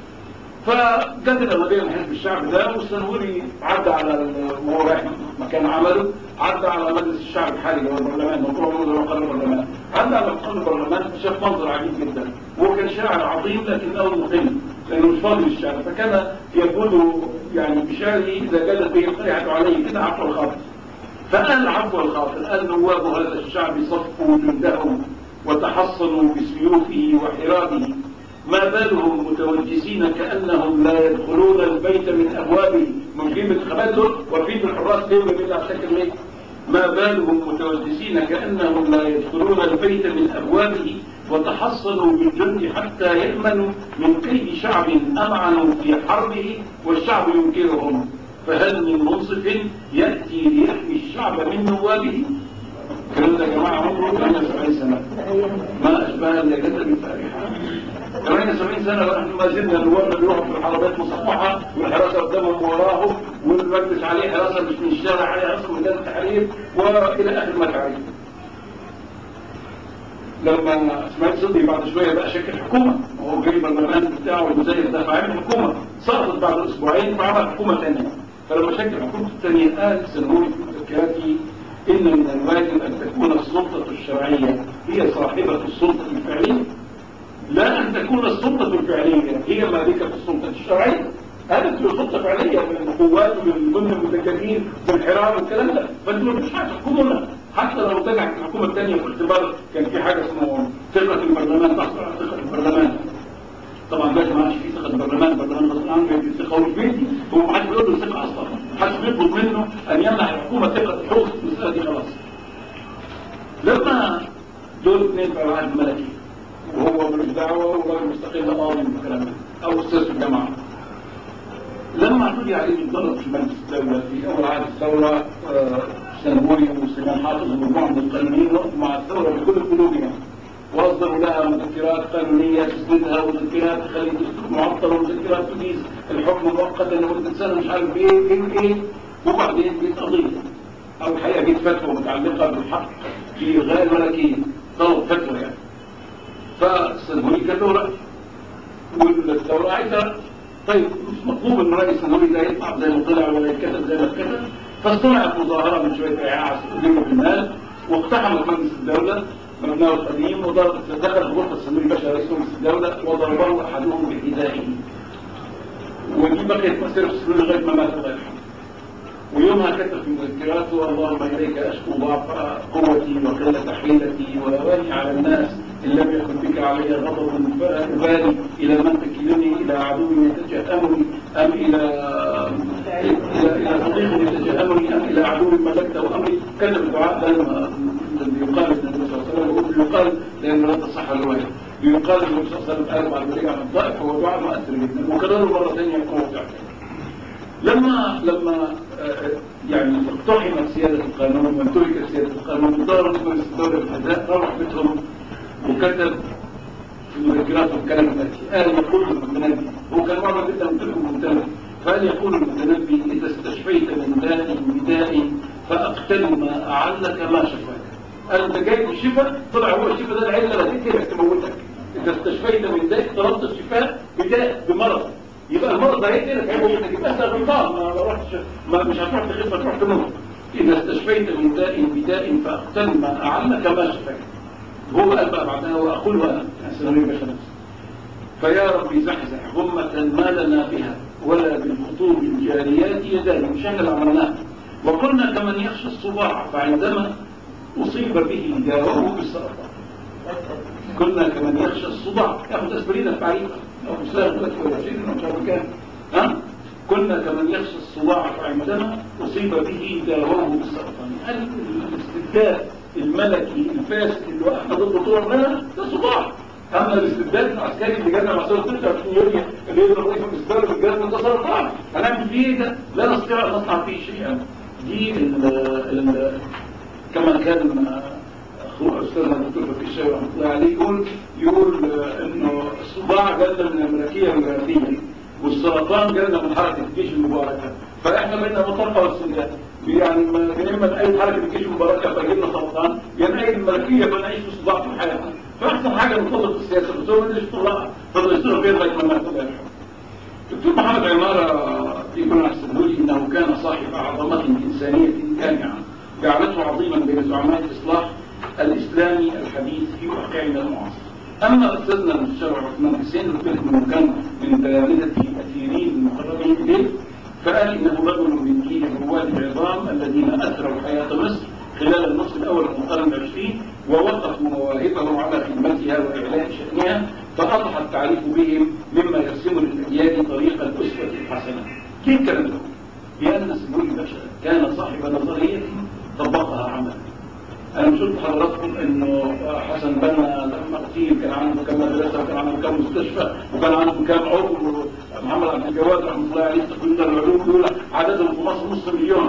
فجت الاغلبيه من حزب الشعب ده والسنوري عدى على وهو رايح مكان عمله عدى على مجلس الشعب الحالي اللي هو البرلمان موضوع موضوع مقر البرلمان عدى على مقر البرلمان شاف منظر عجيب جدا وهو كان شاعر عظيم لكنه مقل لانه مش فاضي للشعر فكان يقول يعني بشعره اذا جلت به القريعه عليه كده عفو الخاطر فقال عفو الخاطر قال نواب هذا الشعب صفوا جندهم وتحصنوا بسيوفه وحرابه ما بالهم متوجسين كأنهم لا يدخلون البيت من أبوابه من قيمة خبازه وفي الحراس ليه بالله على شكل ليه ما بالهم متوجسين كأنهم لا يدخلون البيت من أبوابه وتحصنوا بالجند حتى يأمنوا من كيد شعب أمعنوا في حربه والشعب ينكرهم فهل من منصف يأتي ليحمي الشعب من نوابه الكلام ده يا جماعة عمره 78 سنة ما أشبه الليلة بالفارحة 78 سنة ونحن ما زلنا نورنا بيروحوا في الحربات مصفحة والحراسة قدامهم وراهم والمجلس عليه حراسة مش من الشارع عليه حراسة من ميدان التحرير وإلى آخر ما تعرف لما اسماعيل صدقي بعد شوية بقى شكل حكومة وهو جاي البرلمان بتاعه المزايد ده فعمل حكومة سقطت بعد أسبوعين فعمل حكومة ثانية فلما شكل حكومة الثانية قال سنوري في مذكراتي إن من الواجب أن تكون السلطة الشرعية هي صاحبة السلطة الفعلية لا أن تكون السلطة الفعلية هي مالكة السلطة الشرعية هذا سلطة فعلية بالقوات وبالضمن المتكلمين بالحرام والكلام ده فانتوا مش هتحكمونا حتى لو رجعت الحكومة الثانية في اختبار كان في حاجة اسمه ثقة البرلمان تحصل على ثقة البرلمان طبعا دلوقتي ما عادش في ثقة البرلمان البرلمان غصب عنه في ثقة هو مش بيدي هو ما حدش بيقول له ثقة أصلا ما حدش بيطلب منه أن يمنح الحكومة ثقة الحوث في المسألة دي خلاص لما دول اثنين بقى واحد ملكي وهو ملوش دعوة وراجل مستقل قاضي بالكلام ده أو أستاذ في الجامعة لما اعتدي عليه الضرب في مجلس الدولة في أول عهد الثورة سنبوري وسليمان حافظ ومجموعة من القانونيين وقفوا مع الثورة بكل قلوبهم واصدروا لها مذكرات قانونية تسندها ومذكرات تخلي الدستور معطل ومذكرات تجيز الحكم مؤقتا لمدة سنة مش عارف ايه ايه ايه وبعدين جت قضية أو الحقيقة جت فتوى متعلقة بالحق في إلغاء الملكية طلب فتوى يعني فالسنبوري كان له رأي والثورة عايزة رأي طيب مش مطلوب ان رئيس النوري ده يطلع زي ما طلع ولا يتكتب زي ما اتكتب فاصطنعت مظاهره من شويه ايعاع جنوب المال واقتحمت مجلس الدوله مبناه القديم وضرب دخل غرفه السنوري باشا رئيس مجلس الدوله وضربه احدهم بحذائه ودي بقيت مسيره السنوري لغايه ما مات الله يرحمه ويومها كتب في مذكراته اللهم اليك اشكو ضعف قوتي وقله حيلتي وواني على الناس ان لم يكن بك علي غضب فابالي الى من تكلني الى عدو يتجهمني ام الى الى الى صديق يتجهمني ام الى عدو ملكته امري كتب الدعاء لما يقال النبي صلى الله عليه وسلم يقال لانه لا تصح الروايه يقال النبي صلى الله عليه وسلم قال بعد رجع من الطائف هو دعاء مؤثر جدا وكرره مره ثانيه يقوم فعلا لما لما يعني اقتحمت سيادة القانون وامتلكت سيادة القانون ضرب مجلس الدولة بالأداء روح بيتهم وكتب في مذكراته الكلام الآتي قال يقول المتنبي هو كان مرة جدا ممتلك المتنبي فقال يقول المتنبي إذا استشفيت من داء بداء فأقتل ما أعلك ما شفاك قال أنت جاي بالشفاء طلع هو الشفاء ده العلة اللي هتقتلك تموتك إذا استشفيت من داء طلبت الشفاء بداء بمرض يبقى المرض ده هيقتلك هيبقى انك يبقى انت غلطان ما رحتش ما مش هتروح تخف هتروح تموت إذا استشفيت من داء بداء فاقتل ما أعلك ما شفاك هو قال بقى بعدها وأقول أنا يعني سنوية باشا نفسي فيا ربي زحزح غمة ما لنا بها ولا بالخطوب الجاريات يدان مش احنا اللي عملناها وقلنا كمن يخشى الصباع فعندما أصيب به داوه بالسرطان كنا كمن يخشى الصباع ياخد اسبرين التعريف او مسلم ثلاث وعشرين او مش كام ها كنا كمن يخشى الصباع فعندما أصيب به داوه بالسرطان هل الاستبداد الملكي الفاسد اللي وقع ضد طول ده صباع اما الاستبداد العسكري اللي جانا مع سنه 26 يوليو اللي يقدر رئيس الاستبداد في الجهاز ده سرطان هنعمل فيه ايه ده؟ لا نستطيع ان نصنع فيه شيئا دي ال ال كما كان اخوه استاذنا الدكتور في الشيخ رحمه الله عليه يقول يقول انه الصداع جالنا من الامريكيه الجغرافيه والسرطان جالنا من حركه الجيش المباركه فاحنا بينا مطرقه والسودان يعني يا اما اي حركه الجيش المباركه فجبنا سرطان يا اما اي الملكيه فنعيش في صداع طول حياتنا فاحسن حاجه نطلق السياسه بس هو اللي طلعها فضل يصير فيها لغايه ما مات الله يرحمه الدكتور محمد عمارة يقول أحسن لي إنه كان صاحب عظمة إنسانية كامعة جعلته عظيما بين زعماء الإصلاح الإسلامي الحديث في واقعنا المعاصر أما أستاذنا المستشار عثمان حسين قلت لكم إنه كان من تلامذة أثيرين المقربين إليه فقال إنه رجل من جيل رواد العظام الذين أثروا حياة مصر خلال النصف الأول من القرن العشرين ووقفوا مواهبهم على خدمتها وإعلاء شأنها فأضحى التعريف بهم مما يرسم للأجيال طريق الأسرة الحسنة كيف كان له؟ لأن سمو البشر كان صاحب نظرية طبقها عملا أنا مش قلت لحضراتكم إنه حسن بنا لما أصيب كان عنده كم مدرسة وكان عنده كم مستشفى وكان عنده كم عضو محمد عبد الجواد رحمه الله عليه تقريبا العلوم الأولى عددهم في مصر نص مليون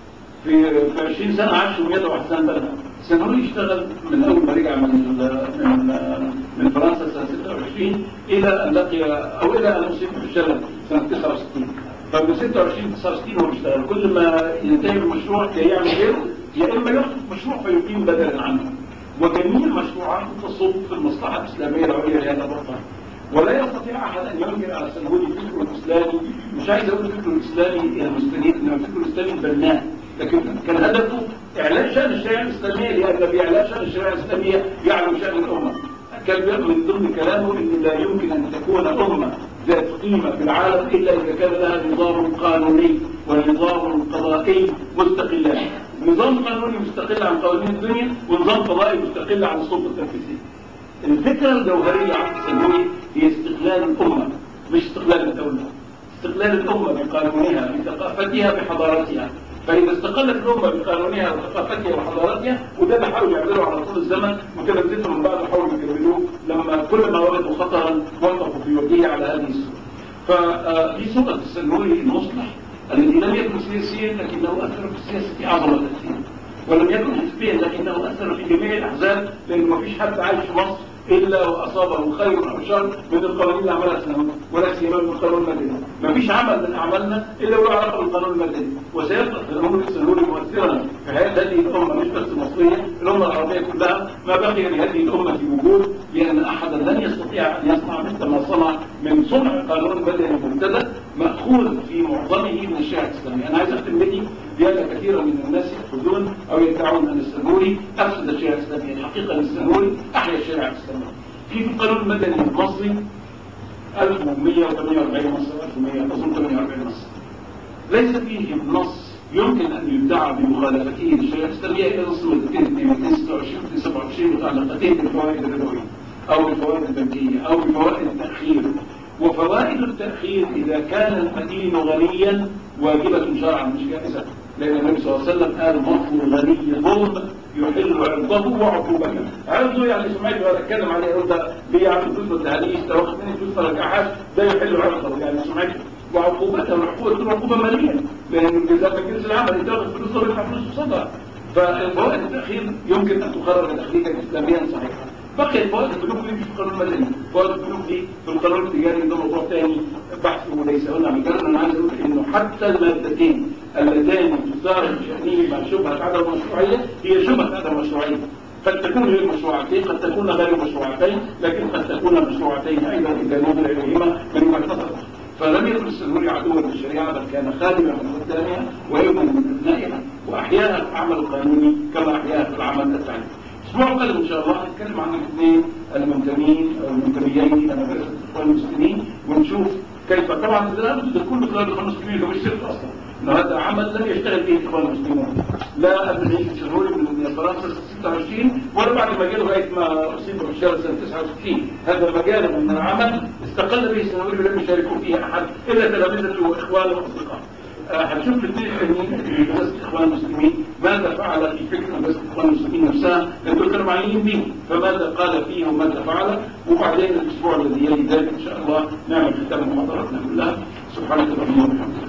في في 20 سنة عاشوا 101 سنة بلد سنوري اشتغل من أول ما رجع من من من فرنسا سنة 26 إلى أن لقي أو إلى أن أصيب بالشلل سنة 69 فمن 26 69 هو بيشتغل كل ما ينتهي المشروع يا يعمل غيره يا إما يخطب مشروع فيقيم بدلا عنه وجميع المشروعات تصب في المصلحة الإسلامية العليا لهذا الوطن ولا يستطيع أحد أن ينكر على سنهولي فكره الإسلامي مش عايز أقول فكره الإسلامي المستنير إنما فكره الإسلامي البناء لكن كان هدفه إعلاء شأن الشريعة الإسلامية لأن بإعلاء شأن الشريعة الإسلامية يعلو شأن الأمة كان من ضمن كلامه إن لا يمكن أن تكون أمة ذات قيمة في العالم إلا إذا كان لها نظام قانوني ونظام قضائي مستقلان نظام قانوني مستقل عن قوانين الدنيا ونظام قضائي مستقل عن السلطة التنفيذية الفكرة الجوهرية عن السنوي هي استقلال الأمة مش استقلال الدولة استقلال الأمة بقانونها بثقافتها بحضارتها فإذا استقلت الأمة بقانونها وثقافتها وحضارتها وده اللي حاولوا يعملوا على طول الزمن وكده نزلت من بعد حاولوا يكملوه لما كل ما وجدوا خطرا وقفوا في وجهه على هذه الصورة. فدي صورة السنوري المصلح الذي لم يكن سياسيا لكنه أثر في السياسة أعظم تأثير ولم يكن حزبيا لكنه أثر في جميع الأحزاب لأن ما فيش حد عايش في مصر إلا وأصابه خير أو شر من القوانين اللي عملها سنوات ولا سيما من القانون المدني ما فيش عمل من أعمالنا إلا وله علاقة بالقانون المدني وسيبقى الأمر السنوري مؤثرا في حياة هذه الأمة مش بس المصرية الأمة العربية كلها ما بقي لهذه الأمة في وجود لأن أحدا لن يستطيع أن يصنع مثل ما صنع من صنع قانون مدني مبتدأ مأخوذ في معظمه من الشريعة الإسلامية أنا عايز أختم بدي لأن كثيرا من الناس يأخذون أو يدعون أن السنوري أفسد الشريعة الإسلامية الحقيقة أن السنوري أحيا الشريعة الإسلامية في في القانون المدني المصري 1148 نص 1100 أظن 48 نص ليس فيه نص يمكن أن يدعى بمخالفته للشريعة الإسلامية إلى نص مادتين 226 227 متعلقتين بالفوائد الربوية أو بالفوائد البنكية أو بفوائد التأخير وفوائد التأخير إذا كان المدين غنيا واجبة شرعا مش جائزة لأن النبي صلى الله عليه وسلم قال مطل غني ظلم يحل عرضه وعقوبته عرضه يعني سمعت وأنا أتكلم عليه يقول ده بيعمل فلوس والتهاليس ده واخد مني فلوس ما رجعهاش ده يحل عرضه يعني سمعت وعقوبته العقوبة عقوبة مالية لأن الجزاء من جنس العمل أنت واخد فلوس ولا فلوس قصادها فالفوائد التأخير يمكن أن تخرج تخريجا إسلاميا صحيحا بقي الفوائد البنوك دي في القانون المدني فوائد البنوك دي في القانون التجاري ده موضوع ثاني بحثه وليس هنا مجرد انا عايز اقول انه حتى المادتين اللتان تثار شأنهما شبهة عدم المشروعية هي شبهة عدم المشروعية قد تكون هي مشروعتين قد تكون غير مشروعتين لكن قد تكون مشروعتين ايضا اذا نظر اليهما من معتقد فلم يكن السنوري عدوا للشريعه بل كان خادما من خدامها ويوما من ابنائها واحياها في العمل القانوني كما احياها في العمل التعليمي. الاسبوع القادم ان شاء الله هنتكلم عن الاثنين المنتمين او المنتميين الى مدرسه الاخوان المسلمين ونشوف كيف طبعا ده كل خلال الاخوان المسلمين ده مش سر اصلا انه هذا عمل لم يشتغل به الاخوان المسلمون لا قبل عيد الشهوري من فرنسا 26 ولا بعد ما جاء لغايه ما اصيب بالشهر سنه 69 هذا مجال من العمل استقل به السنوي ولم يشاركوا فيه احد الا تلامذته واخوانه واصدقائه هنشوف الاثنين الثانيين في مدرسه الاخوان المسلمين ماذا فعل في فكر مدرسه الاخوان المسلمين نفسها لان دول كانوا معنيين به فماذا قال فيه وماذا فعل وبعدين الاسبوع الذي يلي ذلك ان شاء الله نعمل ختام محاضراتنا كلها سبحانك اللهم وبحمدك